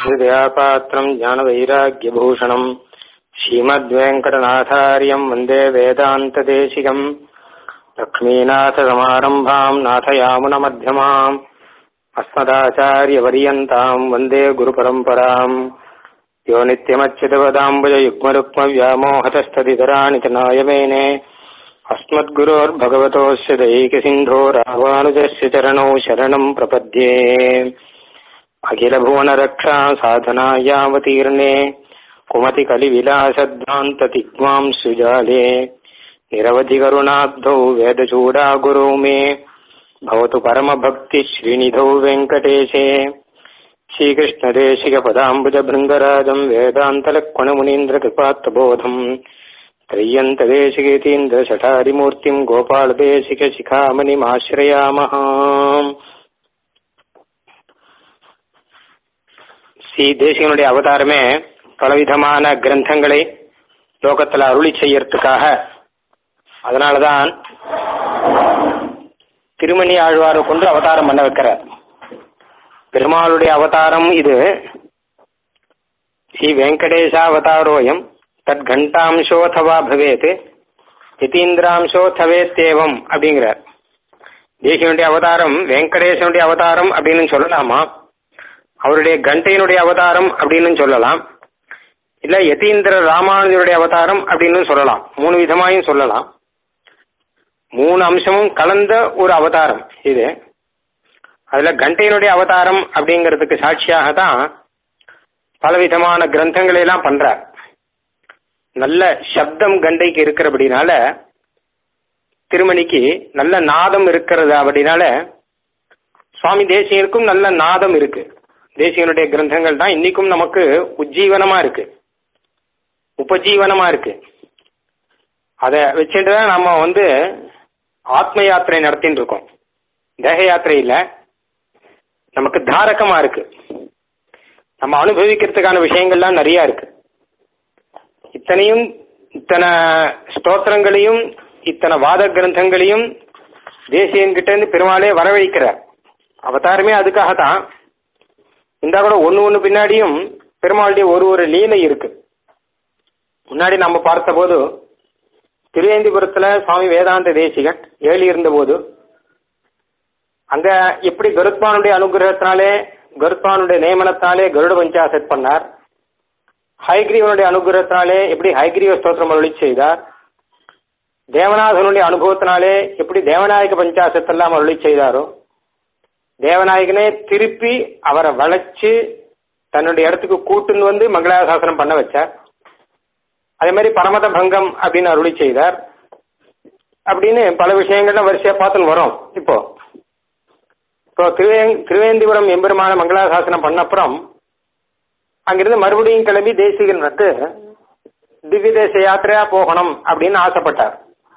हृदयापात्रम् ज्ञानवैराग्यभूषणम् श्रीमद्वेङ्कटनाथार्यम् वन्दे वेदान्तदेशिकम् लक्ष्मीनाथसमारम्भाम् नाथयामुनमध्यमाम् अस्मदाचार्यपर्यन्ताम् वन्दे गुरुपरम्पराम् यो नित्यमच्युतपदाम्बुजयुग्मरुक्मव्यामोहतस्तदितराणि च नायमेने अस्मद्गुरोर्भगवतोऽस्य दैकसिन्धो रामानुजस्य चरणौ शरणम् प्रपद्ये अखिलभुवनरक्षा साधनायावतीर्णे कुमतिकलिविलासध्वान्ततिग्माम् सुजाले निरवधिकरुणाब्धौ वेदचूडागुरौ मे भवतु परमभक्तिश्रीनिधौ वेङ्कटेशे श्रीकृष्णदेशिकपदाम्बुजभृङ्गराजम् वेदान्तलक्ष्मणमुनीन्द्रकृपात्तबोधम् त्रय्यन्तदेशिकेतीन्द्रशठारिमूर्तिम् गोपालदेशिकशिखामणिमाश्रयामः ஸ்ரீ தேசிகனுடைய அவதாரமே பலவிதமான கிரந்தங்களை லோகத்துல அருளி செய்யறதுக்காக அதனாலதான் திருமணி ஆழ்வாரை கொண்டு அவதாரம் பண்ண வைக்கிறார் பெருமாளுடைய அவதாரம் இது ஸ்ரீ வெங்கடேசாவதாரோயம் தத் கண்டாம்சோதவா பவேத் யதீந்திராம்சோதவேத்தேவம் அப்படிங்கிறார் தேசியனுடைய அவதாரம் வெங்கடேசனுடைய அவதாரம் அப்படின்னு சொல்லலாமா அவருடைய கண்டையினுடைய அவதாரம் அப்படின்னு சொல்லலாம் இல்ல யதீந்திர ராமானுஜருடைய அவதாரம் அப்படின்னு சொல்லலாம் மூணு விதமாயும் சொல்லலாம் மூணு அம்சமும் கலந்த ஒரு அவதாரம் இது அதுல கண்டையினுடைய அவதாரம் அப்படிங்கிறதுக்கு சாட்சியாக தான் பலவிதமான கிரந்தங்களை எல்லாம் பண்றார் நல்ல சப்தம் கண்டைக்கு இருக்கிறபடினால திருமணிக்கு நல்ல நாதம் இருக்கிறது அப்படினால சுவாமி தேசியனுக்கும் நல்ல நாதம் இருக்கு தேசியனுடைய கிரந்தங்கள் தான் இன்னைக்கும் நமக்கு உஜ்ஜீவனமா இருக்கு உபஜீவனமா இருக்கு அதை வச்சுட்டு தான் நம்ம வந்து ஆத்ம யாத்திரை நடத்தின்னு இருக்கோம் தேக யாத்திரை இல்ல நமக்கு தாரகமா இருக்கு நம்ம அனுபவிக்கிறதுக்கான விஷயங்கள்லாம் நிறைய இருக்கு இத்தனையும் இத்தனை ஸ்தோத்திரங்களையும் இத்தனை வாத கிரந்தங்களையும் தேசியன் கிட்ட இருந்து பெருமாளே வரவழைக்கிறார் அவதாரமே அதுக்காக தான் இந்த கூட ஒன்று ஒன்று பின்னாடியும் பெருமாளுடைய ஒரு ஒரு லீலை இருக்கு முன்னாடி நம்ம பார்த்த போது திருவேந்திபுரத்துல சுவாமி வேதாந்த தேசிகன் ஏழி இருந்த போது அங்க எப்படி கருத்மானுடைய அனுகிரகத்தினாலே கருத்மானுடைய நியமனத்தினாலே கருட பஞ்சாசத் பண்ணார் ஹைகிரீவனுடைய அனுகிரகத்தினாலே எப்படி ஹைகிரீவ ஸ்தோத்திரம் அருளி செய்தார் தேவநாதனுடைய அனுபவத்தினாலே எப்படி தேவநாயக பஞ்சாசத்தெல்லாம் அருளி செய்தாரோ தேவநாயகனே திருப்பி அவரை வளைச்சு தன்னுடைய இடத்துக்கு கூட்டுன்னு வந்து மங்களாசாசனம் பண்ண வச்சார் அதே மாதிரி பரமத பங்கம் அப்படின்னு அருளி செய்தார் அப்படின்னு பல விஷயங்கள்லாம் வரிசையா பார்த்துன்னு வரோம் இப்போ இப்போ திருவே திருவேந்திபுரம் எம்பெருமான மங்களாசாசனம் பண்ண அப்புறம் அங்கிருந்து மறுபடியும் கிளம்பி தேசிகன் வந்து திவ்ய தேச யாத்திரையா போகணும் அப்படின்னு ஆசைப்பட்டார்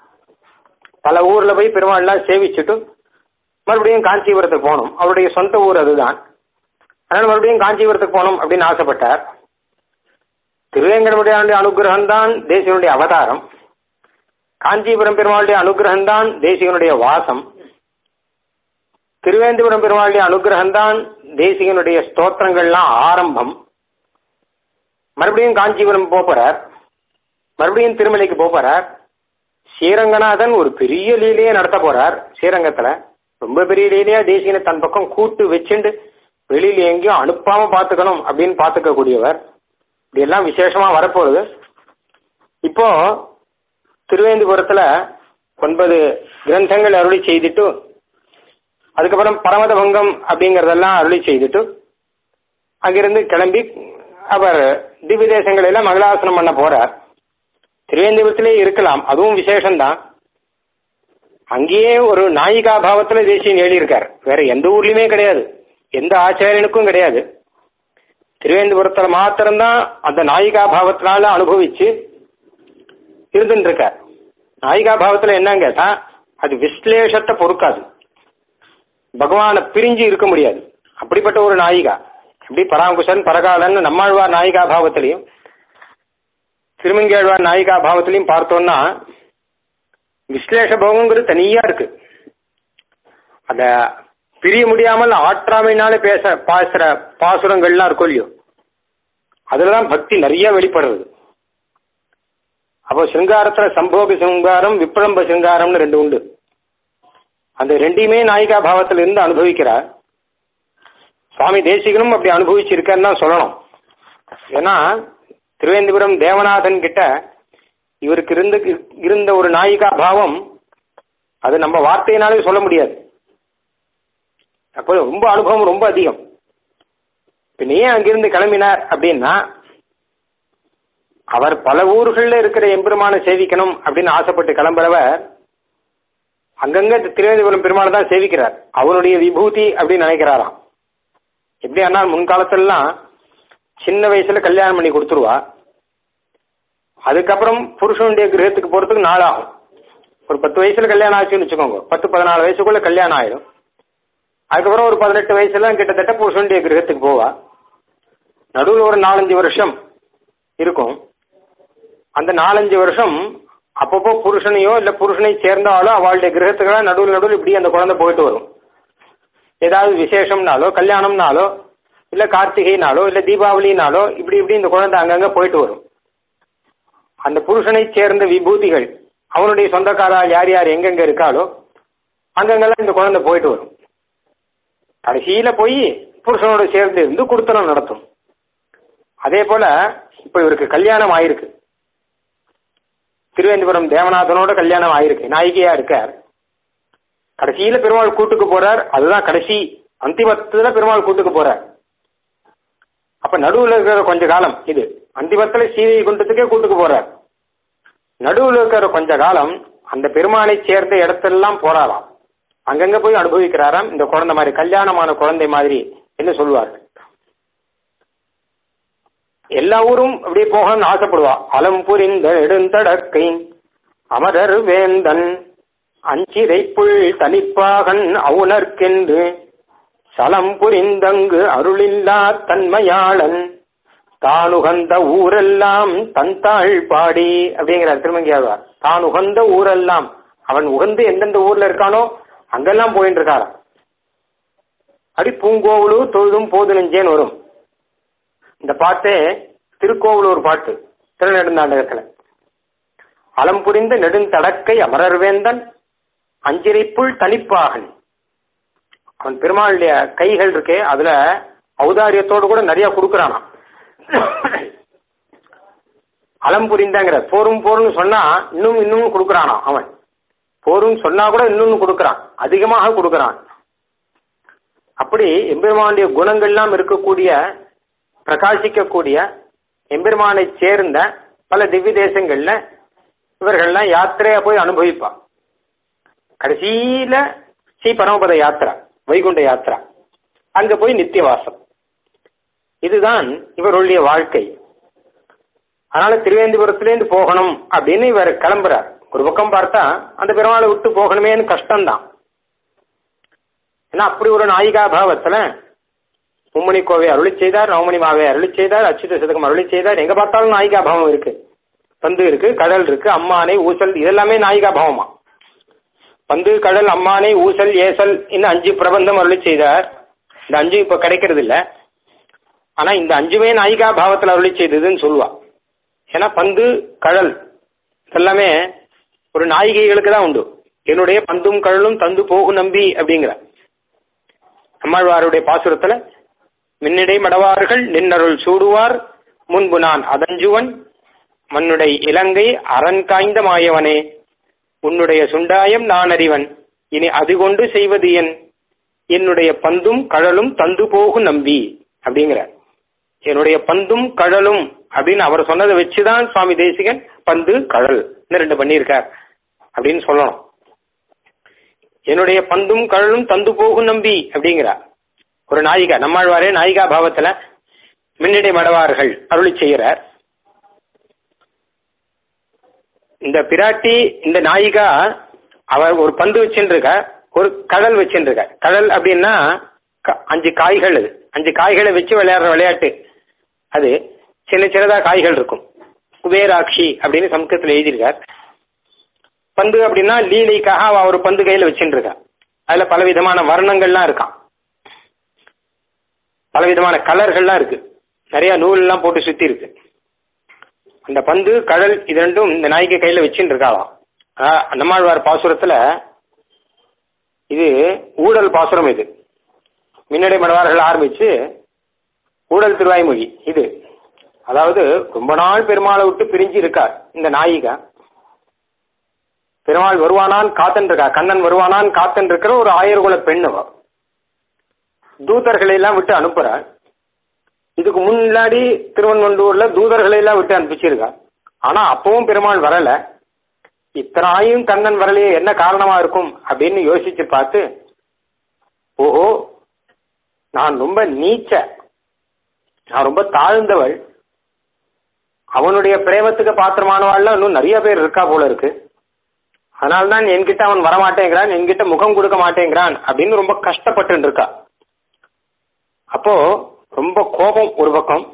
பல ஊர்ல போய் பெருமாள்லாம் சேவிச்சுட்டு மறுபடியும் காஞ்சிபுரத்துக்கு போகணும் அவருடைய சொந்த ஊர் அதுதான் அதனால மறுபடியும் காஞ்சிபுரத்துக்கு போகணும் அப்படின்னு ஆசைப்பட்டார் திருவேங்கடமுடைய அனுகிரகம் தான் தேசியனுடைய அவதாரம் காஞ்சிபுரம் பெருமாளுடைய அனுகிரகம் தான் தேசிகனுடைய வாசம் திருவேந்திபுரம் பெருமாளுடைய அனுகிரகம் தான் தேசிகனுடைய ஸ்தோத்திரங்கள்லாம் ஆரம்பம் மறுபடியும் காஞ்சிபுரம் போறார் மறுபடியும் திருமலைக்கு போறார் ஸ்ரீரங்கநாதன் ஒரு பெரிய லீலையை நடத்த போறார் ஸ்ரீரங்கத்துல ரொம்ப பெரிய லீலையா தேசியனை தன் பக்கம் கூட்டு வச்சுண்டு வெளியில எங்கேயும் அனுப்பாம பாத்துக்கணும் அப்படின்னு பாத்துக்க கூடியவர் இப்படி எல்லாம் விசேஷமா வரப்போகுது இப்போ திருவேந்திபுரத்துல ஒன்பது கிரந்தங்கள் அருளி செய்துட்டு அதுக்கப்புறம் பரமத பங்கம் அப்படிங்கறதெல்லாம் அருளி செய்துட்டு அங்கிருந்து கிளம்பி அவர் திவ்ய தேசங்கள் எல்லாம் மங்களாசனம் பண்ண போறார் திருவேந்திபுரத்திலே இருக்கலாம் அதுவும் விசேஷம்தான் அங்கேயே ஒரு நாயிகா பாவத்துல தேசியன் எழுதியிருக்கார் வேற எந்த ஊர்லயுமே கிடையாது எந்த ஆச்சாரியனுக்கும் கிடையாது திருவேந்திபுரத்துல மாத்திரம்தான் அந்த நாயிகா பாவத்தினால அனுபவிச்சு இருந்துட்டு இருக்கார் நாயிகா பாவத்துல என்னன்னு கேட்டா அது விஸ்லேஷத்தை பொறுக்காது பகவானை பிரிஞ்சு இருக்க முடியாது அப்படிப்பட்ட ஒரு நாயிகா எப்படி பராங்குஷன் பரகாலன் நம்மாழ்வார் நாயிகா பாவத்திலையும் திருமங்கேழ்வார் நாயிகா பாவத்திலையும் பார்த்தோம்னா விஸ்லேஷ பவங்கிறது தனியா இருக்கு அத பிரிய முடியாமல் ஆற்றாமைனால பேச பாசுற பாசுரங்கள்லாம் இருக்கும் இல்லையோ அதுலதான் பக்தி நிறைய வெளிப்படுறது அப்போ சிருங்காரத்துல சம்போக சிருங்காரம் விப்ரம்ப சிருங்காரம்னு ரெண்டு உண்டு அந்த ரெண்டையுமே நாயிகா பாவத்தில் இருந்து அனுபவிக்கிறார் சுவாமி தேசிகனும் அப்படி அனுபவிச்சிருக்கான்னு தான் சொல்லணும் ஏன்னா திருவேந்திபுரம் தேவநாதன் கிட்ட இவருக்கு இருந்த இருந்த ஒரு நாயிகா பாவம் அது நம்ம வார்த்தையினாலே சொல்ல முடியாது அப்போ ரொம்ப அனுபவம் ரொம்ப அதிகம் இப்ப நீ அங்கிருந்து கிளம்பினார் அப்படின்னா அவர் பல ஊர்களில் இருக்கிற எம்பெருமான சேவிக்கணும் அப்படின்னு ஆசைப்பட்டு கிளம்புறவர் அங்கங்க திருவேந்திபுரம் பெருமாள் தான் சேவிக்கிறார் அவருடைய விபூதி அப்படின்னு நினைக்கிறாராம் எப்படி ஆனால் முன்காலத்திலலாம் சின்ன வயசுல கல்யாணம் பண்ணி கொடுத்துருவா அதுக்கப்புறம் புருஷனுடைய கிரகத்துக்கு போறதுக்கு நாள் ஆகும் ஒரு பத்து வயசுல கல்யாணம் ஆச்சுன்னு வச்சுக்கோங்க பத்து பதினாலு வயசுக்குள்ள கல்யாணம் ஆயிடும் அதுக்கப்புறம் ஒரு பதினெட்டு வயசுல கிட்டத்தட்ட புருஷனுடைய கிரகத்துக்கு போவா நடுவில் ஒரு நாலஞ்சு வருஷம் இருக்கும் அந்த நாலஞ்சு வருஷம் அப்பப்போ புருஷனையோ இல்ல புருஷனை சேர்ந்தாலோ அவளுடைய கிரகத்துக்கெல்லாம் நடுவில் நடுவில் இப்படி அந்த குழந்தை போயிட்டு வரும் ஏதாவது விசேஷம்னாலோ கல்யாணம்னாலோ இல்ல கார்த்திகைனாலோ இல்ல தீபாவளினாலோ இப்படி இப்படி இந்த குழந்தை அங்கங்க போயிட்டு வரும் அந்த புருஷனை சேர்ந்த விபூதிகள் அவனுடைய சொந்தக்காரா யார் யார் எங்கெங்க இருக்காளோ அங்கங்கெல்லாம் இந்த குழந்தை போயிட்டு வரும் கடைசியில போய் புருஷனோட சேர்ந்து இருந்து குடுத்தனம் நடத்தும் அதே போல இப்ப இவருக்கு கல்யாணம் ஆயிருக்கு திருவேந்திபுரம் தேவநாதனோட கல்யாணம் ஆயிருக்கு நாயிகையா இருக்கார் கடைசியில பெருமாள் கூட்டுக்கு போறார் அதுதான் கடைசி அந்திமத்துல பெருமாள் கூட்டுக்கு போறார் அப்ப நடுவுல இருக்கிற கொஞ்ச காலம் இது அந்திமத்துல சீதை குண்டத்துக்கே கூட்டுக்கு போறார் நடுவுல இருக்கிற கொஞ்ச காலம் அந்த பெருமானை சேர்ந்த இடத்தெல்லாம் போறாராம் அங்கங்க போய் அனுபவிக்கிறாராம் இந்த குழந்தை மாதிரி கல்யாணமான குழந்தை மாதிரி என்ன சொல்லுவார்கள் எல்லா ஊரும் அப்படியே போகணும்னு ஆசைப்படுவா அலம் புரிந்த நெடுந்தடக்கை அமரர் வேந்தன் அஞ்சிரை புல் தனிப்பாகன் அவுணர்க்கென்று சலம் புரிந்தங்கு அருளில்லா தன்மையாளன் தானுகந்த ஊரெல்லாம் தந்தாள் பாடி அப்படிங்கிறார் திருமங்கியாழ்வார் தான் உகந்த ஊரெல்லாம் அவன் உகந்து எந்தெந்த ஊர்ல இருக்கானோ அங்கெல்லாம் போயிட்டு இருக்காராம் அடி பூங்கோவலூர் தொழுதும் போது நெஞ்சேன்னு வரும் இந்த பாட்டே திருக்கோவலூர் பாட்டு திருநெடுந்தாண்டகத்துல அலம் புரிந்த நெடுந்தடக்கை அமரர்வேந்தன் அஞ்சிரைப்புள் தனிப்பாகன் அவன் பெருமாளுடைய கைகள் இருக்கே அதுல ஔதாரியத்தோடு கூட நிறைய கொடுக்கறானா அலம் புரிந்தங்கிற போரும் போரும்னு சொன்னா இன்னும் இன்னும் கொடுக்கறானா அவன் போரும் சொன்னா கூட இன்னொன்னு கொடுக்கறான் அதிகமாக கொடுக்கறான் அப்படி எம்பெருமானுடைய குணங்கள்லாம் இருக்கக்கூடிய பிரகாசிக்கக்கூடிய எம்பெருமானை சேர்ந்த பல திவ்ய தேசங்கள்ல இவர்கள்லாம் யாத்திரையா போய் அனுபவிப்பா கடைசியில ஸ்ரீ பரமபத யாத்திரா வைகுண்ட யாத்திரா அங்க போய் நித்தியவாசம் இதுதான் இவருடைய வாழ்க்கை அதனால திருவேந்திபுரத்திலேருந்து போகணும் அப்படின்னு இவர் கிளம்புறார் ஒரு பக்கம் பார்த்தா அந்த பெருமாளை விட்டு போகணுமேன்னு கஷ்டம்தான் ஏன்னா அப்படி ஒரு நாயிகா பாவத்துல மும்மணி கோவை அருளி செய்தார் நவமணி மாவை அருளி செய்தார் அச்சுத சதகம் அருளி செய்தார் எங்க பார்த்தாலும் நாயிகா பாவம் இருக்கு பந்து இருக்கு கடல் இருக்கு அம்மானை ஊசல் இதெல்லாமே நாயிகா பாவமா பந்து கடல் அம்மானை ஊசல் ஏசல் இன்னும் அஞ்சு பிரபந்தம் அருளி செய்தார் இந்த அஞ்சு இப்ப கிடைக்கிறது இல்ல ஆனா இந்த அஞ்சுமே நாயிகா பாவத்துல அருளி செய்ததுன்னு சொல்லுவா ஏன்னா பந்து கடல் எல்லாமே ஒரு நாயிகைகளுக்கு தான் உண்டு என்னுடைய பந்தும் கடலும் தந்து போகும் நம்பி அப்படிங்கிற நம்மாழ்வாருடைய பாசுரத்துல மின்னிடை மடவார்கள் நின்னருள் சூடுவார் முன்பு நான் அதஞ்சுவன் மன்னுடைய இலங்கை அரண் காய்ந்த மாயவனே உன்னுடைய சுண்டாயம் நான் அறிவன் இனி அது கொண்டு செய்வது என் என்னுடைய பந்தும் கழலும் தந்து போகும் நம்பி அப்படிங்கிற என்னுடைய பந்தும் கழலும் அப்படின்னு அவர் சொன்னதை வச்சுதான் சுவாமி தேசிகன் பந்து கழல் ரெண்டு பண்ணியிருக்கார் அப்படின்னு சொல்லணும் என்னுடைய பந்தும் கழலும் தந்து போகும் நம்பி அப்படிங்கிறார் ஒரு நாயிகா நம்மாழ்வாரே நாயிகா பாவத்துல மின்னிடை மடவார்கள் அருளி செய்கிறார் இந்த பிராட்டி இந்த நாயிகா அவர் ஒரு பந்து வச்சுருக்க ஒரு கடல் வச்சுருக்க கடல் அப்படின்னா அஞ்சு காய்கள் அது அஞ்சு காய்களை வச்சு விளையாடுற விளையாட்டு அது சின்ன சின்னதா காய்கள் இருக்கும் குபேராட்சி அப்படின்னு சமஸ்கிருத்தில் எழுதியிருக்கார் பந்து அப்படின்னா லீலைக்காக அவ ஒரு பந்து கையில வச்சுட்டு இருக்கா அதுல பலவிதமான வர்ணங்கள்லாம் இருக்கான் பலவிதமான கலர்கள்லாம் இருக்கு நிறைய நூல் எல்லாம் போட்டு சுத்தி இருக்கு அந்த பந்து கடல் இது ரெண்டும் இந்த நாய்க்கு கையில வச்சுட்டு இருக்காளாம் ஆஹ் நம்மாழ்வார் பாசுரத்துல இது ஊழல் பாசுரம் இது மின்னடை மடவார்கள் ஆரம்பிச்சு ஊழல் திருவாய்மொழி இது அதாவது ரொம்ப நாள் பெருமாளை விட்டு பிரிஞ்சு இருக்கார் இந்த நாயிகா பெருமாள் வருவானான் காத்தன் இருக்கா கண்ணன் வருவானான் காத்தன் இருக்கிற ஒரு ஆயர்குல பெண் அவ தூதர்களை எல்லாம் விட்டு அனுப்புறாள் இதுக்கு முன்னாடி திருவன்வண்டூர்ல தூதர்களை எல்லாம் விட்டு அனுப்பிச்சிருக்கா ஆனா அப்பவும் பெருமாள் வரல இத்தனாயும் கண்ணன் வரலையே என்ன காரணமா இருக்கும் அப்படின்னு யோசிச்சு பார்த்து ஓஹோ நான் ரொம்ப நீச்ச நான் ரொம்ப தாழ்ந்தவள் அவனுடைய பிரேமத்துக்கு பாத்திரமானவாள்ல இன்னும் நிறைய பேர் இருக்கா போல இருக்கு அதனால்தான் என்கிட்ட அவன் வரமாட்டேங்கிறான் என்கிட்ட முகம் கொடுக்க மாட்டேங்கிறான் அப்படின்னு ரொம்ப கஷ்டப்பட்டு இருக்கா அப்போ ரொம்ப கோபம் ஒரு பக்கம்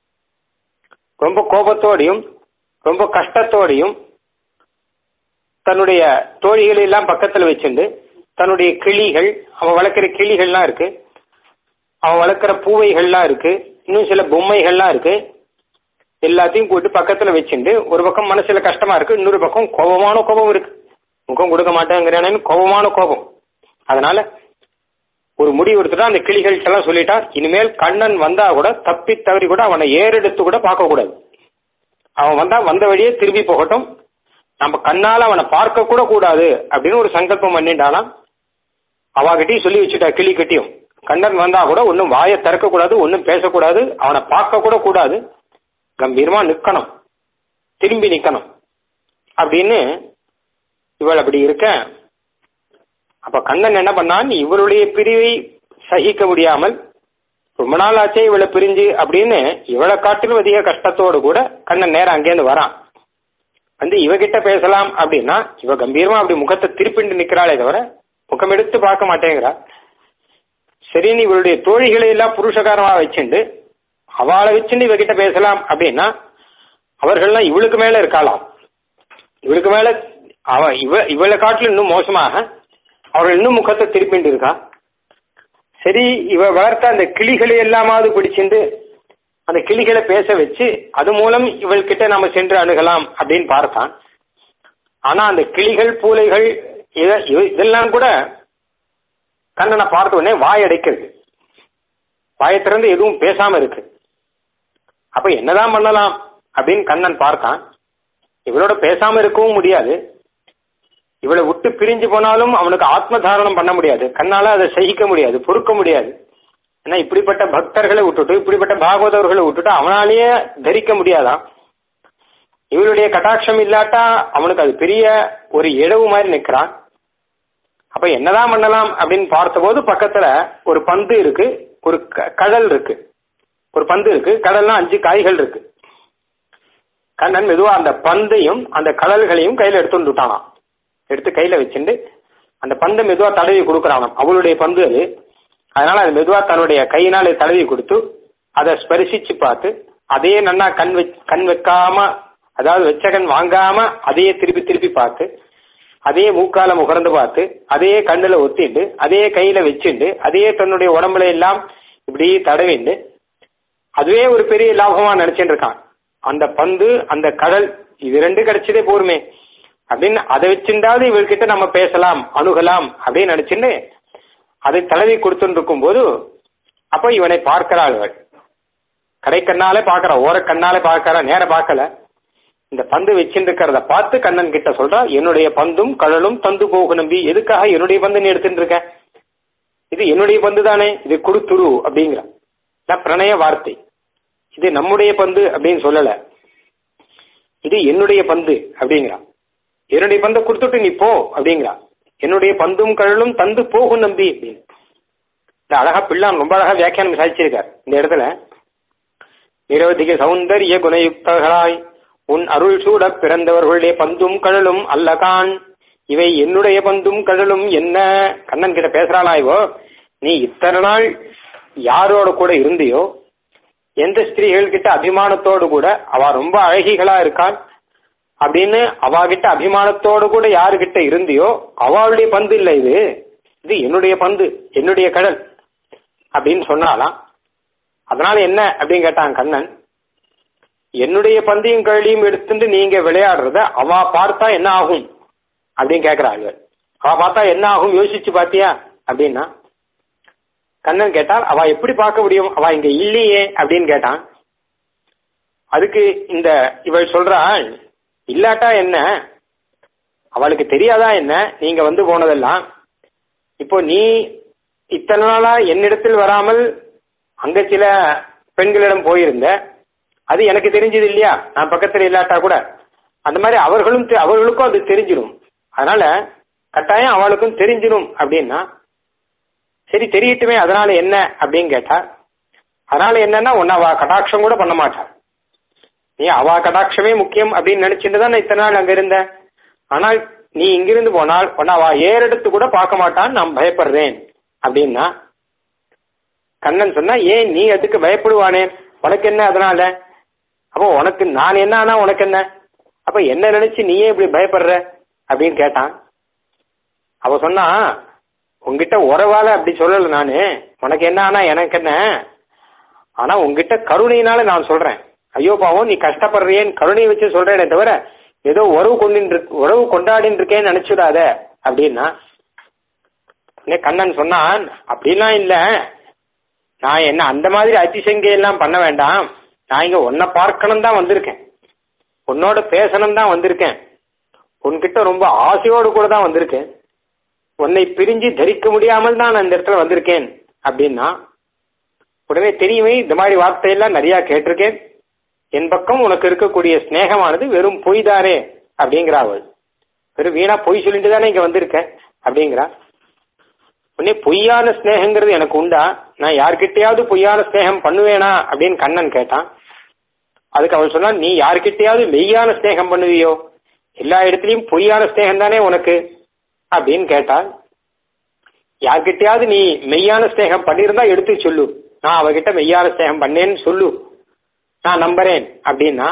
ரொம்ப கோபத்தோடையும் ரொம்ப கஷ்டத்தோடையும் தன்னுடைய தோழிகளை எல்லாம் பக்கத்துல வச்சுண்டு தன்னுடைய கிளிகள் அவன் வளர்க்குற கிளிகள்லாம் இருக்கு அவன் வளர்க்குற பூவைகள்லாம் இருக்கு இன்னும் சில பொம்மைகள்லாம் இருக்கு எல்லாத்தையும் கூட்டு பக்கத்துல வச்சுண்டு ஒரு பக்கம் மனசுல கஷ்டமா இருக்கு இன்னொரு பக்கம் கோபமான கோபம் இருக்கு முகம் கொடுக்க மாட்டேங்கிறானு கோபமான கோபம் அதனால ஒரு முடிவு எடுத்துட்டா அந்த கிளிகள்கிட்ட எல்லாம் சொல்லிட்டா இனிமேல் கண்ணன் வந்தா கூட தப்பி தவறி கூட அவனை ஏறெடுத்து கூட பார்க்க கூடாது அவன் வந்தா வந்த வழியே திரும்பி போகட்டும் நம்ம கண்ணால அவனை பார்க்க கூட கூடாது அப்படின்னு ஒரு சங்கல்பம் பண்ணிட்டாலாம் அவகிட்டையும் சொல்லி வச்சுட்டா கிளி கட்டியும் கண்ணன் வந்தா கூட ஒன்றும் வாயை திறக்க கூடாது ஒன்றும் பேசக்கூடாது அவனை பார்க்க கூட கூடாது கம்பீரமா நிக்கணும் திரும்பி நிக்கணும் அப்படின்னு இவள் அப்படி இருக்க அப்ப கண்ணன் என்ன பண்ணான் இவளுடைய பிரிவை சகிக்க முடியாமல் ரொம்ப நாள் ஆச்சே இவளை பிரிஞ்சு அப்படின்னு இவளை காட்டிலும் அதிக கஷ்டத்தோடு கூட கண்ணன் நேரம் அங்கேருந்து வரான் வந்து இவகிட்ட பேசலாம் அப்படின்னா இவ கம்பீரமா அப்படி முகத்தை திருப்பிண்டு நிக்கிறாளே தவிர முகம் எடுத்து பார்க்க மாட்டேங்கிறா சரின்னு இவளுடைய தோழிகளை எல்லாம் புருஷகாரமா வச்சுண்டு அவளை வச்சுட்டு இவகிட்ட பேசலாம் அப்படின்னா அவர்கள்லாம் இவளுக்கு மேல இருக்காளாம் இவளுக்கு மேல அவ இவ இவளை காட்டிலும் இன்னும் மோசமாக அவர்கள் இன்னும் முகத்தை திருப்பிண்டு இருக்கா சரி இவ வளர்த்த அந்த கிளிகளை எல்லாமாவது பிடிச்சிண்டு அந்த கிளிகளை பேச வச்சு அது மூலம் இவள்கிட்ட நம்ம சென்று அணுகலாம் அப்படின்னு பார்த்தான் ஆனா அந்த கிளிகள் பூலைகள் இத- இவ- இதெல்லாம் கூட கண்ணனை பார்த்த உடனே வாய் அடைக்கிறது வாயை திறந்து எதுவும் பேசாம இருக்கு அப்ப என்னதான் பண்ணலாம் அப்படின்னு கண்ணன் பார்த்தான் இவளோட பேசாம இருக்கவும் முடியாது இவளை விட்டு பிரிஞ்சு போனாலும் அவனுக்கு ஆத்ம தாரணம் பண்ண முடியாது கண்ணால அதை சகிக்க முடியாது பொறுக்க முடியாது ஏன்னா இப்படிப்பட்ட பக்தர்களை விட்டுட்டு இப்படிப்பட்ட பாகவதர்களை விட்டுட்டு அவனாலேயே தரிக்க முடியாதான் இவளுடைய கட்டாட்சம் இல்லாட்டா அவனுக்கு அது பெரிய ஒரு இழவு மாதிரி நிக்கிறான் அப்ப என்னதான் பண்ணலாம் அப்படின்னு பார்த்தபோது பக்கத்துல ஒரு பந்து இருக்கு ஒரு க- கடல் இருக்கு ஒரு பந்து இருக்கு கடல்னா அஞ்சு காய்கள் இருக்கு கண்ணன் மெதுவா அந்த பந்தையும் அந்த கடல்களையும் கையில எடுத்துட்டு விட்டானாம் எடுத்து கையில வச்சுட்டு அந்த பந்தை மெதுவா தடவி கொடுக்கறானாம் அவளுடைய பந்து அது அதனால அது மெதுவா தன்னுடைய கையினால தடவி கொடுத்து அதை ஸ்பரிசிச்சு பார்த்து அதையே நன்னா கண் வச் கண் வைக்காம அதாவது வச்ச கண் வாங்காம அதையே திருப்பி திருப்பி பார்த்து அதையே மூக்கால முகர்ந்து பார்த்து அதையே கண்ணுல ஒத்திண்டு அதையே கையில வச்சுண்டு அதையே தன்னுடைய உடம்புல எல்லாம் இப்படி தடவிண்டு அதுவே ஒரு பெரிய லாபமா நினைச்சிட்டு இருக்கான் அந்த பந்து அந்த கடல் இது ரெண்டு கிடைச்சதே போருமே அப்படின்னு அதை வச்சிருந்தாவது இவர்கிட்ட நம்ம பேசலாம் அணுகலாம் அப்படின்னு நினைச்சுட்டு அதை தடவி கொடுத்துட்டு இருக்கும் போது அப்ப இவனை பார்க்கிறாள் இவள் கடைக்கண்ணாலே பார்க்கறா ஓர கண்ணாலே பார்க்கறா நேர பார்க்கல இந்த பந்து வச்சுட்டு இருக்கிறத பார்த்து கண்ணன் கிட்ட சொல்றா என்னுடைய பந்தும் கடலும் தந்து போகு நம்பி எதுக்காக என்னுடைய பந்து நீ எடுத்துட்டு இருக்க இது என்னுடைய பந்து தானே இது கொடுத்துரு அப்படிங்கிற நான் பிரணய வார்த்தை இது நம்முடைய பந்து அப்படின்னு சொல்லல இது என்னுடைய பந்து அப்படிங்கிறா என்னுடைய பந்தை கொடுத்துட்டு நீ போ அப்படிங்கிறா என்னுடைய பந்தும் கழலும் தந்து போகும் நம்பி அப்படின்னு இந்த அழகா பிள்ளான் ரொம்ப அழகா வியாக்கியானம் சாதிச்சிருக்கார் இந்த இடத்துல நிரவதிக சௌந்தரிய குணயுக்தர்களாய் உன் அருள் சூட பிறந்தவர்களுடைய பந்தும் கழலும் அல்லகான் இவை என்னுடைய பந்தும் கழலும் என்ன கண்ணன் கிட்ட பேசுறாளா இவோ நீ இத்தனை நாள் யாரோட கூட இருந்தியோ எந்த ஸ்திரீகள் கிட்ட அபிமானத்தோடு கூட அவ ரொம்ப அழகிகளா இருக்காள் அப்படின்னு அவாகிட்ட அபிமானத்தோடு கூட யாருகிட்ட இருந்தியோ அவளுடைய பந்து இல்ல இது இது என்னுடைய பந்து என்னுடைய கடல் அப்படின்னு சொன்னாலாம் அதனால என்ன அப்படின்னு கேட்டான் கண்ணன் என்னுடைய பந்தையும் கழியும் எடுத்துட்டு நீங்க விளையாடுறத அவ பார்த்தா என்ன ஆகும் அப்படின்னு கேக்குறாங்க அவ பார்த்தா என்ன ஆகும் யோசிச்சு பாத்தியா அப்படின்னா கண்ணன் கேட்டால் அவ எப்படி பார்க்க முடியும் அவ இங்க இல்லையே அப்படின்னு கேட்டான் அதுக்கு இந்த இவள் சொல்றாள் இல்லாட்டா என்ன அவளுக்கு தெரியாதா என்ன நீங்க வந்து போனதெல்லாம் இப்போ நீ இத்தனை நாளா என்னிடத்தில் வராமல் அங்க சில பெண்களிடம் போயிருந்த அது எனக்கு தெரிஞ்சது இல்லையா நான் பக்கத்துல இல்லாட்டா கூட அந்த மாதிரி அவர்களும் தெ- அவர்களுக்கும் அது தெரிஞ்சிடும் அதனால கட்டாயம் அவளுக்கும் தெரிஞ்சிடும் அப்படின்னா சரி தெரியட்டுமே அதனால என்ன அப்படின்னு கேட்டா அதனால என்னன்னா ஒன்னு அவ கடாட்சம் கூட பண்ண மாட்டா நீ அவ கடாட்சமே முக்கியம் அப்படின்னு நினைச்சிட்டு தான் நான் இத்தனை நாள் அங்க இருந்தேன் ஆனால் நீ இங்கிருந்து போனால் உன்னை அவ ஏறெடுத்து கூட பார்க்க மாட்டான்னு நான் பயப்படுறேன் அப்படின்னா கண்ணன் சொன்னா ஏன் நீ அதுக்கு பயப்படுவானே உனக்கு என்ன அதனால அப்போ உனக்கு நான் என்ன ஆனா உனக்கு என்ன அப்ப என்ன நினைச்சு நீயே இப்படி பயப்படுற அப்படின்னு கேட்டான் அவ சொன்னா உங்ககிட்ட உறவால அப்படி சொல்லல நானு உனக்கு என்ன ஆனா எனக்கு என்ன ஆனா உங்ககிட்ட கருணையினால நான் சொல்றேன் ஐயோ பாவம் நீ கஷ்டப்படுறியேன்னு கருணையை வச்சு சொல்றேனே தவிர ஏதோ உறவு கொண்டு உறவு கொண்டாடின்னு இருக்கேன்னு நினைச்சுடாத அப்படின்னா உடனே கண்ணன் சொன்னான் அப்படிலாம் இல்ல நான் என்ன அந்த மாதிரி அதிசங்கை எல்லாம் பண்ண வேண்டாம் நான் இங்க உன்னை பார்க்கணும் தான் வந்திருக்கேன் உன்னோட பேசணும் தான் வந்திருக்கேன் உன்கிட்ட ரொம்ப ஆசையோடு கூட தான் வந்திருக்கேன் உன்னை பிரிஞ்சு தரிக்க முடியாமல் தான் நான் இந்த இடத்துல வந்திருக்கேன் அப்படின்னா உடனே தெரியுமே இந்த மாதிரி வார்த்தையெல்லாம் நிறைய கேட்டிருக்கேன் என் பக்கம் உனக்கு இருக்கக்கூடிய ஸ்நேகமானது வெறும் பொய் தானே அப்படிங்கிறா அவள் வெறும் வீணா பொய் சொல்லிட்டு தானே இங்க வந்திருக்க அப்படிங்கிறா உடனே பொய்யான ஸ்நேகங்கிறது எனக்கு உண்டா நான் யார்கிட்டயாவது பொய்யான ஸ்நேகம் பண்ணுவேனா அப்படின்னு கண்ணன் கேட்டான் அதுக்கு அவன் சொன்னா நீ யார்கிட்டயாவது மெய்யான ஸ்நேகம் பண்ணுவியோ எல்லா இடத்துலயும் பொய்யான ஸ்நேகம் தானே உனக்கு அப்படின்னு கேட்டால் யார்கிட்டயாவது நீ மெய்யான ஸ்நேகம் பண்ணியிருந்தா எடுத்து சொல்லு நான் அவகிட்ட மெய்யான ஸ்நேகம் பண்ணேன்னு சொல்லு நான் நம்புறேன் அப்படின்னா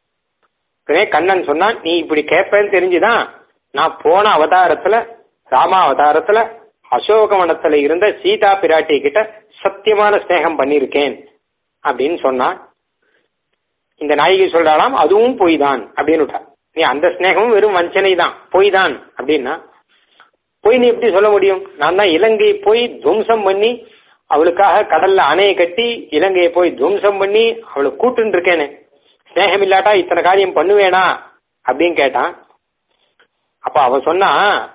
உடனே கண்ணன் சொன்னான் நீ இப்படி கேட்பேன்னு தெரிஞ்சுதான் நான் போன அவதாரத்துல ராமா அவதாரத்துல அசோகவனத்துல இருந்த சீதா பிராட்டி கிட்ட சத்தியமான ஸ்நேகம் பண்ணியிருக்கேன் அப்படின்னு சொன்னான் இந்த நாயகி சொல்றாளாம் அதுவும் பொய் தான் அப்படின்னு விட்டா நீ அந்த ஸ்நேகமும் வெறும் வஞ்சனை தான் பொய் தான் அப்படின்னா பொய் நீ எப்படி சொல்ல முடியும் நான் தான் இலங்கையை போய் துவம்சம் பண்ணி அவளுக்காக கடல்ல அணையை கட்டி இலங்கையை போய் துவம்சம் பண்ணி அவளை கூட்டுன்னு இருக்கேனே ஸ்நேகம் இல்லாட்டா இத்தனை காரியம் பண்ணுவேனா அப்படின்னு கேட்டான் அப்ப அவ சொன்னா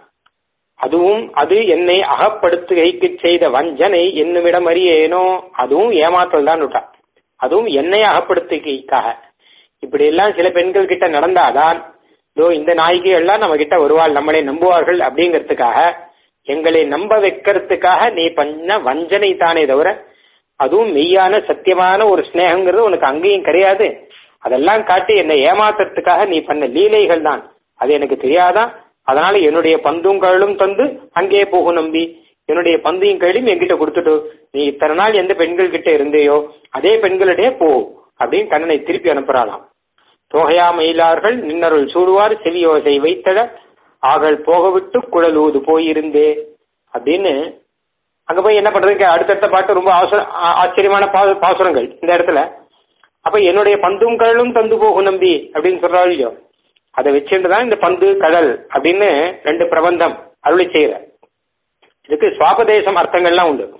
அதுவும் அது என்னை அகப்படுத்துகைக்கு செய்த வஞ்சனை என்னுமிடம் அறியேனோ அதுவும் ஏமாற்றல் தான் விட்டா அதுவும் என்னை அகப்படுத்துகைக்காக இப்படி எல்லாம் சில பெண்கள் கிட்ட நடந்தாதான் இதோ இந்த நாய்க்கு எல்லாம் நம்ம கிட்ட வருவாள் நம்மளை நம்புவார்கள் அப்படிங்கறதுக்காக எங்களை நம்ப வைக்கிறதுக்காக நீ பண்ண வஞ்சனை தானே தவிர அதுவும் மெய்யான சத்தியமான ஒரு ஸ்நேகங்கிறது உனக்கு அங்கேயும் கிடையாது அதெல்லாம் காட்டி என்னை ஏமாத்துறதுக்காக நீ பண்ண லீலைகள் தான் அது எனக்கு தெரியாதா அதனால என்னுடைய பந்தும் கழும் தந்து அங்கே போகும் நம்பி என்னுடைய பந்தையும் கையிலும் என்கிட்ட கொடுத்துட்டு நீ இத்தனை நாள் எந்த பெண்கள் கிட்ட இருந்தேயோ அதே பெண்களிடையே போ அப்படின்னு கண்ணனை திருப்பி அனுப்புறாளாம் தோகையா மயிலார்கள் நின்னருள் சூடுவார் செவியோசை வைத்தட ஆகல் போக விட்டு குழலூது போயிருந்தே அப்படின்னு அங்க போய் என்ன பண்றதுக்கு அடுத்தடுத்த பாட்டு ரொம்ப அவசர ஆ- ஆச்சரியமான பா- பாசுரங்கள் இந்த இடத்துல அப்ப என்னுடைய பந்தும் கடலும் தந்து போகும் நம்பி அப்படின்னு சொல்றாள் இல்லையோ அதை வச்சுட்டு தான் இந்த பந்து கடல் அப்படின்னு ரெண்டு பிரபந்தம் அருளி செய்யற இதுக்கு சுவாபதேசம் அர்த்தங்கள்லாம் உண்டு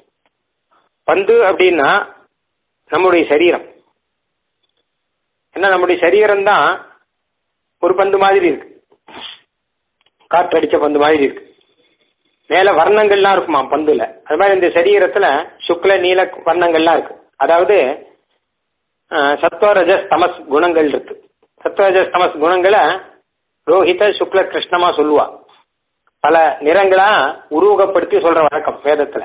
பந்து அப்படின்னா நம்முடைய சரீரம் ஏன்னா நம்முடைய சரீரம் தான் ஒரு பந்து மாதிரி இருக்கு காற்றடிச்ச பந்து மாதிரி இருக்கு மேல வர்ணங்கள்லாம் இருக்குமா பந்துல அது மாதிரி இந்த சரீரத்துல சுக்ல நீல வர்ணங்கள்லாம் இருக்கு அதாவது அஹ், சத்வ ரஜஸ் தமஸ் குணங்கள் இருக்கு சத்வ ரஜஸ் தமஸ் குணங்களை ரோஹித சுக்ல கிருஷ்ணமா சொல்லுவா பல நிறங்களா உருவகப்படுத்தி சொல்ற வழக்கம் வேதத்துல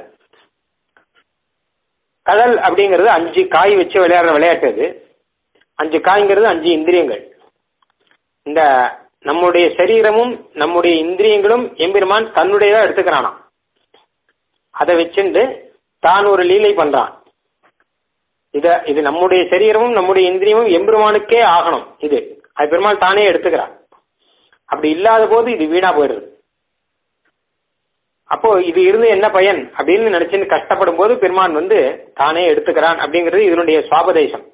கடல் அப்படிங்கிறது அஞ்சு காய் வச்சு விளையாடுற விளையாட்டு அது அஞ்சு காய்ங்கிறது அஞ்சு இந்திரியங்கள் இந்த நம்முடைய சரீரமும் நம்முடைய இந்திரியங்களும் எம்பெருமான் தன்னுடையதா எடுத்துக்கிறானாம் அதை வச்சுண்டு தான் ஒரு லீலை பண்றான் இத இது நம்முடைய சரீரமும் நம்முடைய இந்திரியமும் எம்பெருமானுக்கே ஆகணும் இது அது பெருமாள் தானே எடுத்துக்கிறான் அப்படி இல்லாத போது இது வீணா போயிடுது அப்போ இது இருந்து என்ன பயன் அப்படின்னு நினைச்சுன்னு கஷ்டப்படும் போது பெருமான் வந்து தானே எடுத்துக்கிறான் அப்படிங்கிறது இதனுடைய சுவாபதேசம்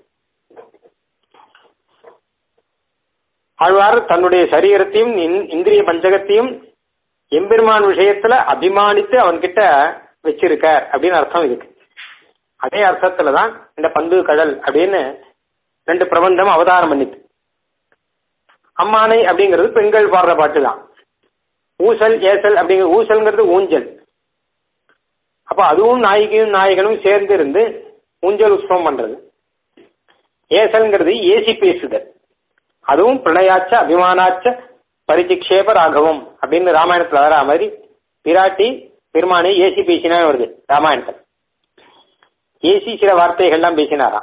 ஆழ்வார் தன்னுடைய சரீரத்தையும் இந்- இந்திரிய பஞ்சகத்தையும் எம்பெருமான் விஷயத்துல அபிமானித்து அவன்கிட்ட வச்சிருக்கார் அப்படின்னு அர்த்தம் இதுக்கு அதே அர்த்தத்துல தான் இந்த பந்து கடல் அப்படின்னு ரெண்டு பிரபந்தம் அவதாரம் பண்ணிது அம்மானை அப்படிங்கிறது பெண்கள் பாடுற பாட்டு தான் ஊசல் ஏசல் அப்படிங்கிற ஊசல்ங்கிறது ஊஞ்சல் அப்ப அதுவும் நாயகியும் நாயகனும் சேர்ந்து இருந்து ஊஞ்சல் உற்சவம் பண்றது ஏசல்ங்கிறது ஏசி பேசுதல் அதுவும் பிரணயாச்ச அபிமானாச்ச பரிசிக்ஷேப ராகவம் அப்படின்னு ராமாயணத்துல வர மாதிரி பிராட்டி பெருமானை ஏசி பேசினா வருது ராமாயணத்துல ஏசி சில வார்த்தைகள்லாம் பேசினாராம்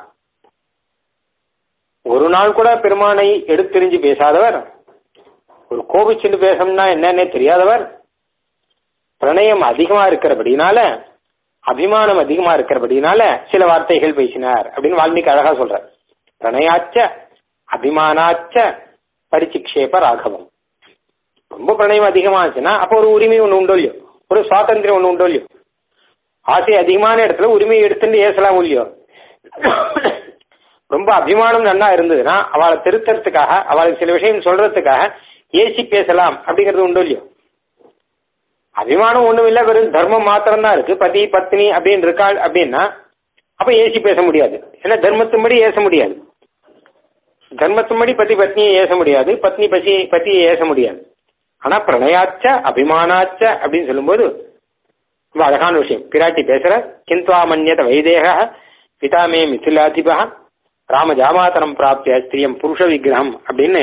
ஒரு நாள் கூட பெருமானை எடுத்தெறிஞ்சு பேசாதவர் ஒரு கோபிச்சுட்டு பேசணும்னா என்னன்னே தெரியாதவர் பிரணயம் அதிகமா இருக்கிறபடினால அபிமானம் அதிகமா இருக்கிறபடினால சில வார்த்தைகள் பேசினார் அப்படின்னு வால்மீகி அழகா சொல்றார் பிரணயாச்ச அபிமானாச்ச பரிசிக்ஷேப ராகவம் ரொம்ப பிரணயம் அதிகமாச்சுன்னா அப்போ ஒரு உரிமை ஒண்ணு உண்டோ இல்லையோ ஒரு சுவாதந்திரம் ஒண்ணு உண்டோ இல்லையோ ஆசை அதிகமான இடத்துல உரிமையை எடுத்துட்டு ஏசலாம் இல்லையோ ரொம்ப அபிமானம் நன்னா இருந்ததுன்னா அவளை திருத்தறதுக்காக அவளுக்கு சில விஷயம் சொல்றதுக்காக ஏசி பேசலாம் அப்படிங்கிறது உண்டோ இல்லையோ அபிமானம் ஒண்ணும் இல்ல வெறும் தர்மம் மாத்திரம் தான் இருக்கு பதி பத்னி அப்படின்னு இருக்காள் அப்படின்னா அப்ப ஏசி பேச முடியாது ஏன்னா தர்மத்தின்படி ஏச முடியாது தர்மத்தின்படி பதி பத்னியை ஏச முடியாது பத்னி பசி பத்தியை ஏச முடியாது ஆனா பிரணயாச்ச அபிமானாச்ச அப்படின்னு சொல்லும்போது ரொம்ப அழகான விஷயம் பிராட்டி பேசுற கிந்த்வா மன்யத வைதேக பிதாமே மிथिलाதிபா ராம ஜாமாதனம் பிராப்திய ஸ்திரியம் புருஷ விக்கிரகம் அப்படின்னு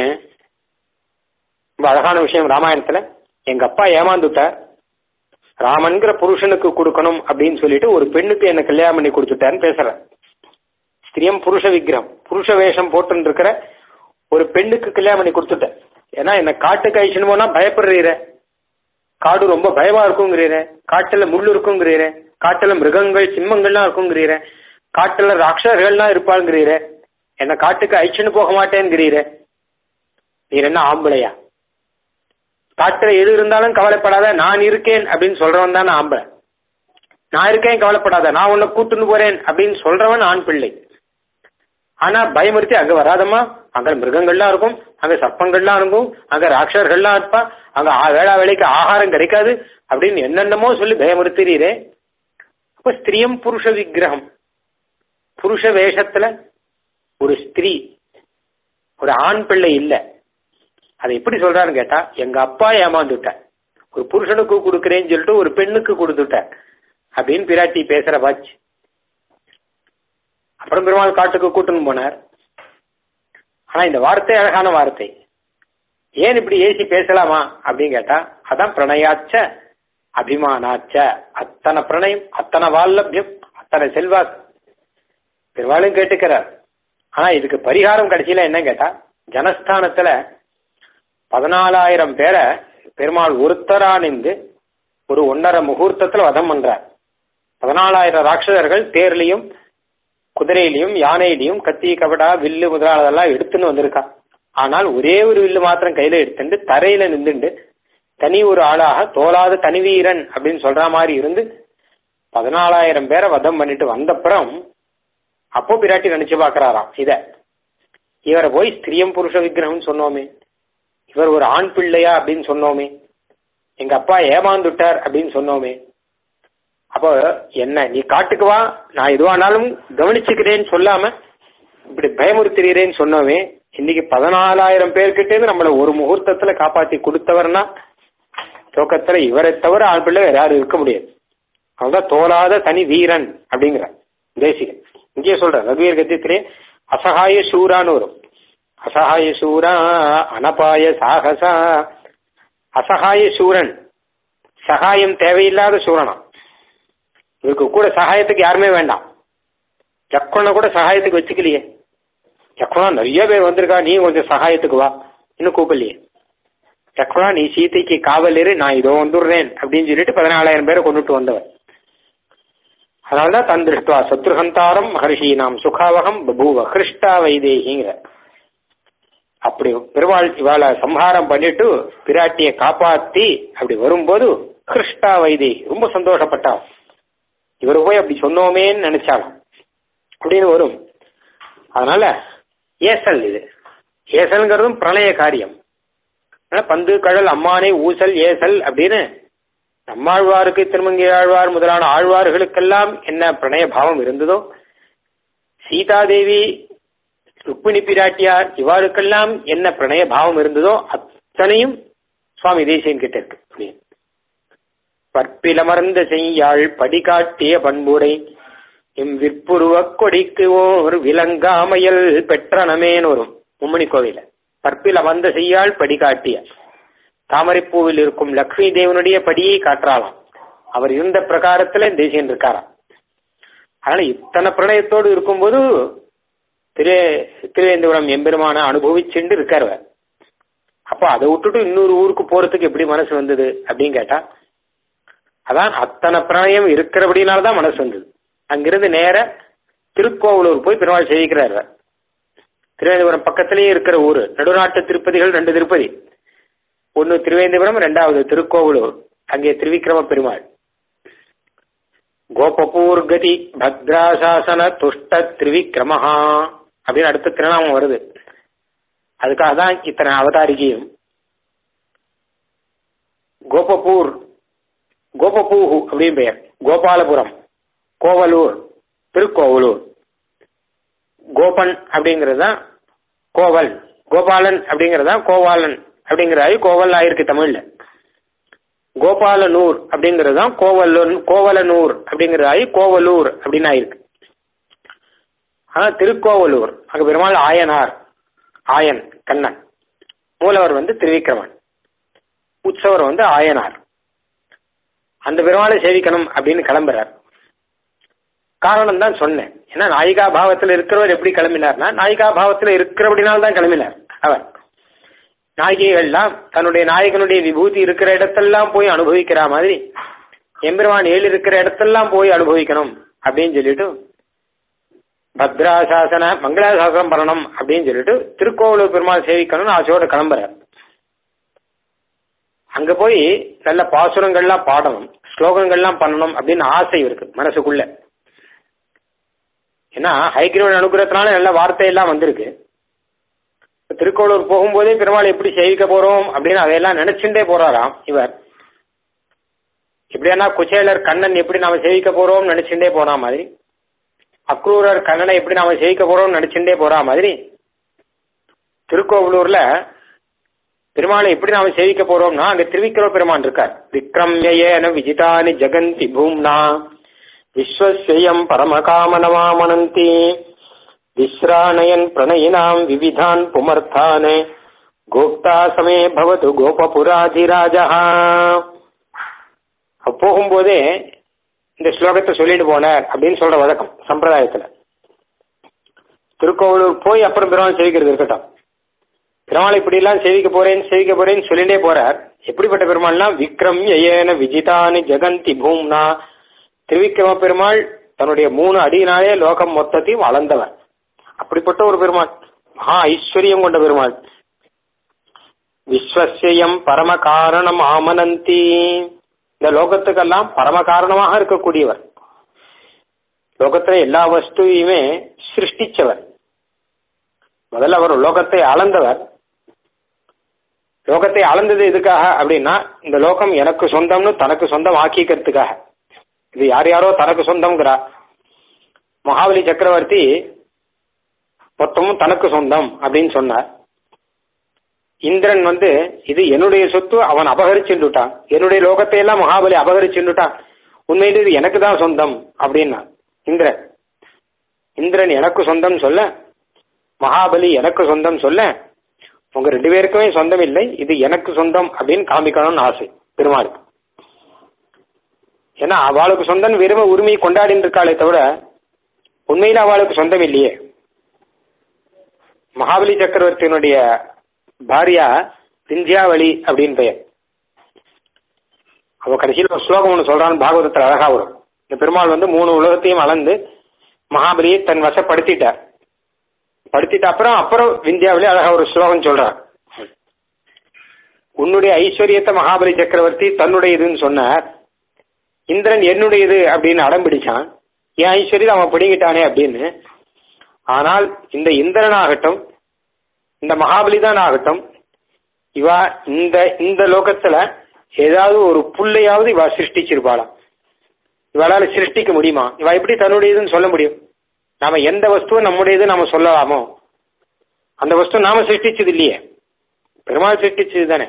ரொம்ப அழகான விஷயம் ராமாயணத்துல எங்க அப்பா ஏமாந்துட்டார் ராமன்கிற புருஷனுக்கு கொடுக்கணும் அப்படின்னு சொல்லிட்டு ஒரு பெண்ணுக்கு என்ன கல்யாணம் பண்ணி கொடுத்துட்டாருன்னு பேசுற ஸ்திரியம் புருஷ விக்கிரகம் புருஷ வேஷம் போட்டுன்னு இருக்கிற ஒரு பெண்ணுக்கு கல்யாணம் பண்ணி கொடுத்துட்டேன் ஏன்னா என்ன காட்டுக்கு அழிச்சுன்னு போனா பயப்படுறீர காடு ரொம்ப பயமா இருக்குங்கிறீர காட்டுல முள் இருக்குங்கிறீர காட்டுல மிருகங்கள் சிம்மங்கள்லாம் இருக்குங்கிறீர காட்டுல ராட்சர்கள்லாம் இருப்பாங்கிறீர என்ன காட்டுக்கு அழிச்சுன்னு போக மாட்டேங்கிறீர நீர் என்ன ஆம்பளையா காட்டுல எது இருந்தாலும் கவலைப்படாத நான் இருக்கேன் அப்படின்னு சொல்றவன் தான் ஆம்பளை நான் இருக்கேன் கவலைப்படாத நான் உன்னை கூட்டுன்னு போறேன் அப்படின்னு சொல்றவன் ஆண் பிள்ளை ஆனா பயமுறுத்தி அங்க வராதம்மா அங்க மிருகங்கள்லாம் இருக்கும் அங்க சர்ப்பங்கள்லாம் இருக்கும் அங்க ராட்சர்கள்லாம் இருப்பா அங்க ஆ- வேளா வேலைக்கு ஆகாரம் கிடைக்காது அப்படின்னு என்னென்னமோ சொல்லி பயமுறுத்துறீரே அப்ப ஸ்திரியம் புருஷ விக்கிரகம் புருஷ வேஷத்துல ஒரு ஸ்திரீ ஒரு ஆண் பிள்ளை இல்ல அதை எப்படி சொல்றான்னு கேட்டா எங்க அப்பா ஏமாந்துட்டார் ஒரு புருஷனுக்கு கொடுக்கறேன்னு சொல்லிட்டு ஒரு பெண்ணுக்கு கொடுத்துட்டார் அப்படின்னு பிராட்டி பேசுற பாச்சு அப்புறம் பெருமாள் காட்டுக்கு கூட்டுன்னு போனார் ஆனா இந்த வார்த்தை அழகான வார்த்தை ஏன் இப்படி ஏசி பேசலாமா அப்படின்னு கேட்டா அதான் பிரணயாச்ச அபிமானாச்ச அத்தனை பிரணயம் அத்தனை வால்லபியம் அத்தனை செல்வாக்கு பெருமாளும் கேட்டுக்கிறார் ஆனா இதுக்கு பரிகாரம் கடைசியில என்ன கேட்டா ஜனஸ்தானத்துல பதினாலாயிரம் பேரை பெருமாள் ஒருத்தரா நின்று ஒரு ஒன்னரை முகூர்த்தத்துல வதம் பண்றார் பதினாலாயிரம் ராட்சதர்கள் தேர்லயும் குதிரையிலையும் யானையிலையும் கத்தி கபடா வில்லு முதலானதெல்லாம் எடுத்துன்னு வந்திருக்கா ஆனால் ஒரே ஒரு வில்லு மாத்திரம் கையில எடுத்துட்டு தரையில நின்றுண்டு தனி ஒரு ஆளாக தோலாத தனிவீரன் அப்படின்னு சொல்ற மாதிரி இருந்து பதினாலாயிரம் பேரை வதம் பண்ணிட்டு வந்தப்புறம் அப்போ பிராட்டி நினைச்சு பாக்குறாராம் இத இவரை போய் ஸ்திரியம் புருஷ விக்கிரகம் சொன்னோமே இவர் ஒரு ஆண் பிள்ளையா அப்படின்னு சொன்னோமே எங்க அப்பா ஏமாந்துட்டார் அப்படின்னு சொன்னோமே அப்போ என்ன நீ காட்டுக்கு வா நான் எதுவானாலும் கவனிச்சுக்கிறேன்னு சொல்லாம இப்படி பயமுறுத்துறீரேன்னு சொன்னோமே இன்னைக்கு பதினாலாயிரம் பேர்கிட்ட இருந்து நம்மள ஒரு முகூர்த்தத்துல காப்பாத்தி கொடுத்தவர்னா துவக்கத்துல இவரை தவிர ஆண் பிள்ளை வேற யாரும் இருக்க முடியாது அவன்தான் தோலாத தனி வீரன் அப்படிங்கிற தேசிகன் இங்கேயே சொல்ற ரகுவீர் கத்தியத்திலே அசகாய சூரான்னு வரும் அசகாய சூரா அனபாய சாகசா அசகாய சூரன் சகாயம் தேவையில்லாத சூரனா இவருக்கு கூட சகாயத்துக்கு யாருமே வேண்டாம் யக்குவனை கூட சகாயத்துக்கு வச்சுக்கலையே யக்குவனா நிறைய பேர் வந்திருக்கா நீ கொஞ்சம் சகாயத்துக்கு வா இன்னும் கூப்பிடலையே யக்குவனா நீ சீதைக்கு காவல் இரு நான் இதோ வந்துடுறேன் அப்படின்னு சொல்லிட்டு பதினாலாயிரம் பேரை கொண்டுட்டு வந்தவர் அதனாலதான் தன் திருஷ்டுவா சத்ருஹந்தாரம் மகர்ஷீனாம் சுகாவகம் பபூவ கிருஷ்டா வைதேகிங்கிற அப்படி பெருமாள் இவாளை சம்ஹாரம் பண்ணிட்டு பிராட்டியை காப்பாத்தி அப்படி வரும்போது உத்கிருஷ்டா வைதி ரொம்ப சந்தோஷப்பட்டா இவர் போய் அப்படி சொன்னோமேன்னு நினைச்சாலும் அப்படின்னு வரும் அதனால ஏசல் இது ஏசல்ங்கிறதும் பிரளய காரியம் அதனால பந்து கழல் அம்மானை ஊசல் ஏசல் அப்படின்னு நம்மாழ்வாருக்கு திருமங்கை ஆழ்வார் முதலான ஆழ்வார்களுக்கெல்லாம் என்ன பிரணய பாவம் இருந்ததோ சீதாதேவி ருக்மிணி பிராட்டியார் இவாருக்கெல்லாம் என்ன பிரணய பாவம் இருந்ததோ அத்தனையும் சுவாமி தேசியன் கிட்ட இருக்கு அப்படின்னு. பற்பிலமர்ந்த செய்யாள் படிகாட்டிய பண்புடை எம் விற்புருவ கொடிக்கு ஓர் விலங்காமையல் பெற்றனமேன்னு வரும் மும்மணி கோவில பற்பில் அமர்ந்த செய்யாள் படிகாட்டிய தாமரைப்பூவில் இருக்கும் லக்ஷ்மி தேவனுடைய படியை காட்டுறாளாம் அவர் இருந்த பிரகாரத்துல தேசியன் இருக்காராம் அதனால இத்தனை பிரணயத்தோடு இருக்கும்போது திரு திருவேந்திபுரம் எம்பெருமான அனுபவிச்சுண்டு இருக்காரு அவர். அப்போ அதை விட்டுட்டு இன்னொரு ஊருக்கு போறதுக்கு எப்படி மனசு வந்தது அப்படின்னு கேட்டா அதான் அத்தனை பிரணயம் இருக்கிறபடினால்தான் மனசு வந்தது அங்கிருந்து நேர திருக்கோவலூர் போய் பெருமாள் சேவிக்கிறார் அவர். திருவேந்திபுரம் பக்கத்திலேயே இருக்கிற ஊரு நடுநாட்டு திருப்பதிகள் ரெண்டு திருப்பதி ஒன்னு திருவேந்திபுரம் ரெண்டாவது திருக்கோவலூர் அங்கே திருவிக்கிரம பெருமாள் கோபபூர் கதி பத்ராசாசன துஷ்ட திரிவிக்ரமஹா அப்படின்னு அடுத்த திருநாமம் வருது அதுக்காக தான் இத்தனை அவதாரிகையும் கோபபூர் கோபபூஹு அப்படின்னு பெயர் கோபாலபுரம் கோவலூர் திருக்கோவலூர் கோபன் அப்படிங்கிறது தான் கோவல் கோபாலன் அப்படிங்கிறது தான் கோவாலன் அப்படிங்கிறாரு கோவல் ஆயிருக்கு தமிழ்ல கோபாலனூர் அப்படிங்கிறது தான் கோவலூர் கோவலனூர் அப்படிங்கிறதாயி கோவலூர் அப்படின்னு ஆயிருக்கு ஆனா திருக்கோவலூர் அங்க பெருமாள் ஆயனார் ஆயன் கண்ணன் மூலவர் வந்து திருவிக்கிரமன் உற்சவர் வந்து ஆயனார் அந்த பெருமாளை சேவிக்கணும் அப்படின்னு கிளம்புறார் காரணம் தான் சொன்னேன் ஏன்னா நாயிகா பாவத்தில் இருக்கிறவர் எப்படி கிளம்பினார்னா நாயிகா பாவத்தில் இருக்கிறபடினால் தான் கிளம்பினார் அவர் நாயகிகள்லாம் தன்னுடைய நாயகனுடைய விபூதி இருக்கிற இடத்தெல்லாம் போய் அனுபவிக்கிற மாதிரி எம்பெருமான் ஏழு இருக்கிற இடத்தெல்லாம் போய் அனுபவிக்கணும் அப்படின்னு சொல்லிட்டு பத்ராசாசன மங்களாசாசனம் பண்ணணும் அப்படின்னு சொல்லிட்டு திருக்கோவிலூர் பெருமாள் சேவிக்கணும்னு ஆசையோட கிளம்புறார் அங்க போய் நல்ல பாசுரங்கள்லாம் பாடணும் ஸ்லோகங்கள்லாம் பண்ணணும் அப்படின்னு ஆசை இருக்கு மனசுக்குள்ள ஏன்னா ஹைகிரவன் அனுகிரகத்தினால நல்ல வார்த்தையெல்லாம் வந்திருக்கு திருக்கோளூர் போகும்போதே பெருமாள் எப்படி சேவிக்க போறோம் அப்படின்னு அதையெல்லாம் நினைச்சுட்டே போறாராம் இவர் எப்படியானா குச்சேலர் கண்ணன் எப்படி நாம சேவிக்க போறோம் நினைச்சுட்டே போனா மாதிரி அக்ரூரர் கண்ணனை எப்படி நாம சேவிக்க போறோம் நினைச்சுட்டே போறா மாதிரி திருக்கோவிலூர்ல பெருமாளை எப்படி நாம சேவிக்க போறோம்னா அங்க திருவிக்கிரம பெருமான் இருக்கார் விக்ரம்யேன விஜிதானி ஜெகந்தி பூம்னா விஸ்வஸ்யம் பரமகாமனமாமனந்தி விஸ்ராணயன் பிரணயினாம் விவிதான் புமர்த்தான் கோப்தா சமே பவது கோபபுராதிராஜா போகும்போதே இந்த ஸ்லோகத்தை சொல்லிட்டு போனார் அப்படின்னு சொல்ற வழக்கம் சம்பிரதாயத்துல திருக்கோவிலூர் போய் அப்புறம் பெருமாள் சேவிக்கிறது இருக்கட்டும் பெருமாள் இப்படி எல்லாம் சேவிக்க போறேன் சேவிக்க போறேன்னு சொல்லிட்டே போறார் எப்படிப்பட்ட பெருமாள்னா விக்ரம் ஏன விஜிதானி ஜெகந்தி பூம்னா திருவிக்கிரம பெருமாள் தன்னுடைய மூணு அடியினாலே லோகம் மொத்தத்தையும் அளந்தவர் அப்படிப்பட்ட ஒரு பெருமாள் மகா ஐஸ்வர்யம் கொண்ட பெருமாள் விஸ்வசியம் பரம காரணம் ஆமனந்தி இந்த லோகத்துக்கெல்லாம் பரம காரணமாக இருக்கக்கூடியவர் லோகத்துல எல்லா வஸ்துவையுமே சிருஷ்டிச்சவர் முதல்ல அவர் லோகத்தை அளந்தவர் லோகத்தை அளந்தது எதுக்காக அப்படின்னா இந்த லோகம் எனக்கு சொந்தம்னு தனக்கு சொந்தம் ஆக்கிக்கிறதுக்காக இது யார் யாரோ தனக்கு சொந்தம்ங்கிறா மகாபலி சக்கரவர்த்தி மொத்தமும் தனக்கு சொந்தம் அப்படின்னு சொன்னார் இந்திரன் வந்து இது என்னுடைய சொத்து அவன் அபகரிச்சுட்டான் என்னுடைய லோகத்தை எல்லாம் மகாபலி அபகரிச்சுட்டான் உண்மையில இது எனக்கு தான் சொந்தம் அப்படின்னா இந்திரன் இந்திரன் எனக்கு சொந்தம் சொல்ல மகாபலி எனக்கு சொந்தம் சொல்ல உங்க ரெண்டு பேருக்குமே சொந்தம் இல்லை இது எனக்கு சொந்தம் அப்படின்னு காமிக்கணும்னு ஆசை பெருமாளுக்கு ஏன்னா அவளுக்கு சொந்தம் வெறும உரிமையை கொண்டாடின்னு இருக்காளே தவிர உண்மையில அவளுக்கு சொந்தம் இல்லையே மகாபலி சக்கரவர்த்தியினுடைய பாரியா விந்தியாவளி அப்படின்னு பெயர் அவ கடைசியில் ஒரு ஸ்லோகம் ஒன்று சொல்றான்னு பாகவதத்தில் அழகா வரும் இந்த பெருமாள் வந்து மூணு உலகத்தையும் அளந்து மகாபலியை தன் வசப்படுத்திட்டார் படுத்திட்ட அப்புறம் அப்புறம் விந்தியாவிலே அழகா ஒரு ஸ்லோகம் சொல்றார் உன்னுடைய ஐஸ்வர்யத்தை மகாபலி சக்கரவர்த்தி தன்னுடையதுன்னு சொன்னார் இந்திரன் என்னுடையது அப்படின்னு அடம் பிடிச்சான் என் ஐஸ்வர்யத்தை அவன் பிடிங்கிட்டானே அப்படின்னு ஆனால் இந்த இந்திரனாகட்டும் இந்த மகாபலி தான் ஆகட்டும் இவா இந்த இந்த லோகத்துல ஏதாவது ஒரு புள்ளையாவது இவா சிருஷ்டிச்சிருப்பாளாம் இவளால சிருஷ்டிக்க முடியுமா இவ எப்படி தன்னுடையதுன்னு சொல்ல முடியும் நாம எந்த வஸ்துவை நம்முடையது நாம சொல்லலாமோ அந்த வஸ்து நாம சிருஷ்டிச்சது இல்லையே பெருமாள் சிருஷ்டிச்சது தானே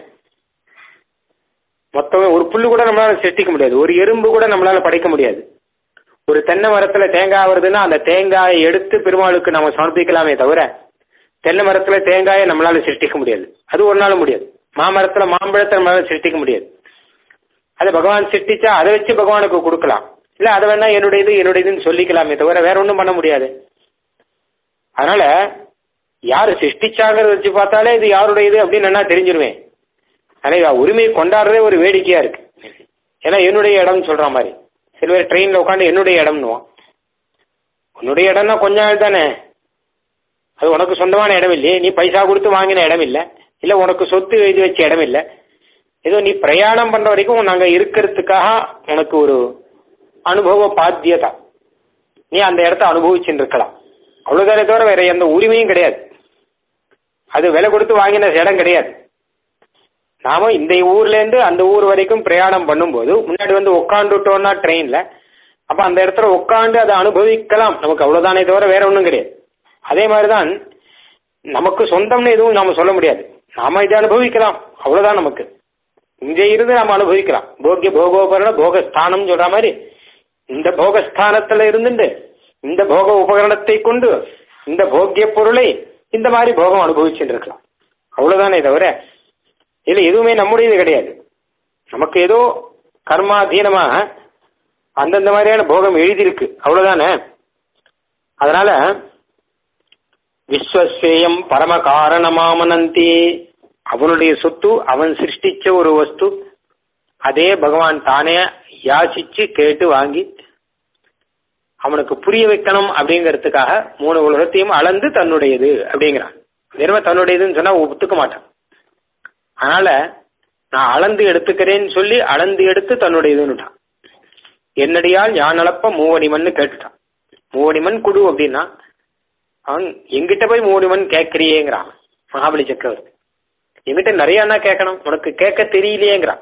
மொத்தமே ஒரு புல்லு கூட நம்மளால சிருஷ்டிக்க முடியாது ஒரு எறும்பு கூட நம்மளால படைக்க முடியாது ஒரு தென்னை மரத்துல தேங்காய் வருதுன்னா அந்த தேங்காயை எடுத்து பெருமாளுக்கு நம்ம சமர்ப்பிக்கலாமே தவிர தென்னை மரத்துல தேங்காயை நம்மளால சிருஷ்டிக்க முடியாது அது ஒரு நாள் முடியாது மாமரத்துல மாம்பழத்தை நம்மளால சிருஷ்டிக்க முடியாது அதை பகவான் சிருஷ்டிச்சா அதை வச்சு பகவானுக்கு கொடுக்கலாம் இல்ல அதை வேணா என்னுடையது என்னுடையதுன்னு சொல்லிக்கலாமே தவிர வேற ஒன்றும் பண்ண முடியாது அதனால யாரு சிருஷ்டிச்சாங்கிறத வச்சு பார்த்தாலே இது யாருடையது அப்படின்னு நான் தெரிஞ்சிருவேன் அதனால உரிமையை கொண்டாடுறதே ஒரு வேடிக்கையா இருக்கு ஏன்னா என்னுடைய இடம்னு சொல்ற மாதிரி சில பேர் ட்ரெயின்ல உட்காந்து என்னுடைய இடம்னுவான் உன்னுடைய இடம்னா கொஞ்ச நாள் தானே அது உனக்கு சொந்தமான இடம் இல்லையே நீ பைசா கொடுத்து வாங்கின இடம் இல்லை இல்ல உனக்கு சொத்து எழுதி வச்ச இடம் இல்லை ஏதோ நீ பிரயாணம் பண்ற வரைக்கும் நாங்க இருக்கிறதுக்காக உனக்கு ஒரு அனுபவ பாத்தியதா நீ அந்த இடத்த அனுபவிச்சுட்டு இருக்கலாம் அவ்வளவுதானே தவிர வேற எந்த உரிமையும் கிடையாது அது விலை கொடுத்து வாங்கின இடம் கிடையாது நாம இந்த ஊர்ல இருந்து அந்த ஊர் வரைக்கும் பிரயாணம் பண்ணும்போது முன்னாடி வந்து உட்காந்துட்டோம்னா ட்ரெயின்ல அப்ப அந்த இடத்துல உட்காந்து அதை அனுபவிக்கலாம் நமக்கு அவ்வளவுதானே தவிர வேற ஒன்றும் கிடையாது அதே மாதிரிதான் நமக்கு சொந்தம்னு எதுவும் நாம சொல்ல முடியாது நாம இதை அனுபவிக்கலாம் அவ்வளவுதான் நமக்கு இங்க இருந்து நாம அனுபவிக்கலாம் போக்கிய போகோபரண போகஸ்தானம் சொல்ற மாதிரி இந்த போகஸ்தானத்துல இருந்துட்டு இந்த போக உபகரணத்தை கொண்டு இந்த போக்கிய பொருளை இந்த மாதிரி போகம் அனுபவிச்சுட்டு இருக்கலாம் அவ்வளவுதானே தவிர இதுல எதுவுமே நம்முடையது கிடையாது நமக்கு ஏதோ கர்மாதீனமா அந்தந்த மாதிரியான போகம் எழுதியிருக்கு அவ்வளவுதானே அதனால விஸ்வசேயம் பரம காரணமாமனந்தி அவனுடைய சொத்து அவன் சிருஷ்டிச்ச ஒரு வஸ்து அதே பகவான் தானே யாசிச்சு கேட்டு வாங்கி அவனுக்கு புரிய வைக்கணும் அப்படிங்கறதுக்காக மூணு உலகத்தையும் அளந்து தன்னுடையது அப்படிங்கிறான் வெறும் தன்னுடையதுன்னு சொன்னா ஒத்துக்க மாட்டான் அதனால நான் அளந்து எடுத்துக்கிறேன்னு சொல்லி அளந்து எடுத்து தன்னுடையதுன்னுட்டான் என்னடியால் யான் அளப்ப மூவடிமன்னு கேட்டுட்டான் மூவடிமன் குடு அப்படின்னா அவன் எங்கிட்ட போய் மூவடிமன் கேட்கறியேங்கிறான் மகாபலி சக்கரவர்த்தி எங்கிட்ட நிறைய என்ன கேட்கணும் உனக்கு கேட்க தெரியலையேங்கிறான்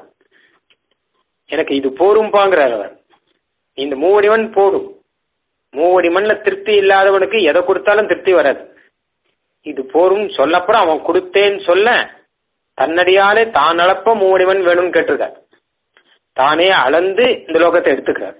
எனக்கு இது போரும்பாங்கிறார் அவர் இந்த மூவடிமன் போடும் மூவடி மண்ல திருப்தி இல்லாதவனுக்கு எதை கொடுத்தாலும் திருப்தி வராது இது போரும் சொல்லப்புறம் அவன் கொடுத்தேன்னு சொல்ல தன்னடியாலே தான் அளப்ப மூவடிமன் வேணும்னு கேட்டிருக்கார் தானே அளந்து இந்த லோகத்தை எடுத்துக்கிறார்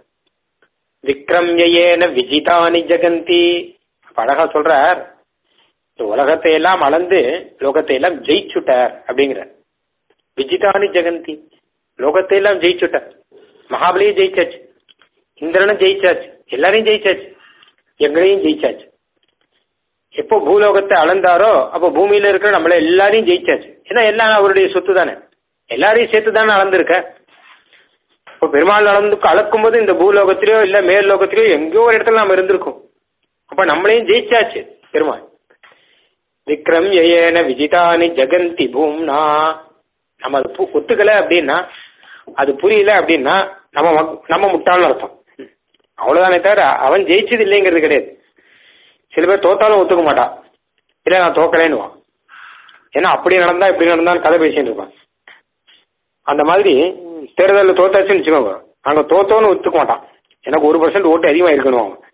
விக்ரம்யேன விஜிதானி ஜெகந்தி அழகா சொல்றார் இந்த உலகத்தை எல்லாம் அளந்து லோகத்தை எல்லாம் ஜெயிச்சுட்டார் அப்படிங்கிறார் விஜிதானி ஜெகந்தி லோகத்தை எல்லாம் ஜெயிச்சுட்டார் மகாபலியை ஜெயிச்சாச்சு இந்திரனும் ஜெயிச்சாச்சு எல்லாரையும் ஜெயிச்சாச்சு எங்களையும் ஜெயிச்சாச்சு எப்போ பூலோகத்தை அளந்தாரோ அப்போ பூமியில இருக்கிற நம்மள எல்லாரையும் ஜெயிச்சாச்சு ஏன்னா எல்லாம் அவருடைய சொத்து தானே எல்லாரையும் சேர்த்து தானே அளந்திருக்க இப்போ பெருமாள் அளந்து அளக்கும் போது இந்த பூலோகத்திலயோ இல்ல மேல் லோகத்திலயோ எங்கேயோ ஒரு இடத்துல நம்ம இருந்திருக்கோம் அப்ப நம்மளையும் ஜெயிச்சாச்சு பெருமாள் விக்ரம் ஏன விஜிதானி ஜெகந்தி பூம்னா நம்ம அது பு- ஒத்துக்கல அப்படின்னா அது புரியல அப்படின்னா நம்ம மக்- நம்ம முட்டாள்னு அர்த்தம் அவ்வளவுதானே தவிர அவன் ஜெயிச்சது இல்லைங்கிறது கிடையாது சில பேர் தோத்தாலும் ஒத்துக்க மாட்டான் இல்ல நான் தோக்கலேன்னுவான் ஏன்னா அப்படி நடந்தா இப்படி நடந்தான்னு கதை பேசிட்டு இருப்பான் அந்த மாதிரி தேர்தலில் தோத்தாச்சுன்னு வச்சுக்கோங்க நாங்க தோத்தோன்னு ஒத்துக்க மாட்டான் எனக்கு ஒரு பர்சன்ட் ஓட்டு அதிகமா இருக்கணும் அவன்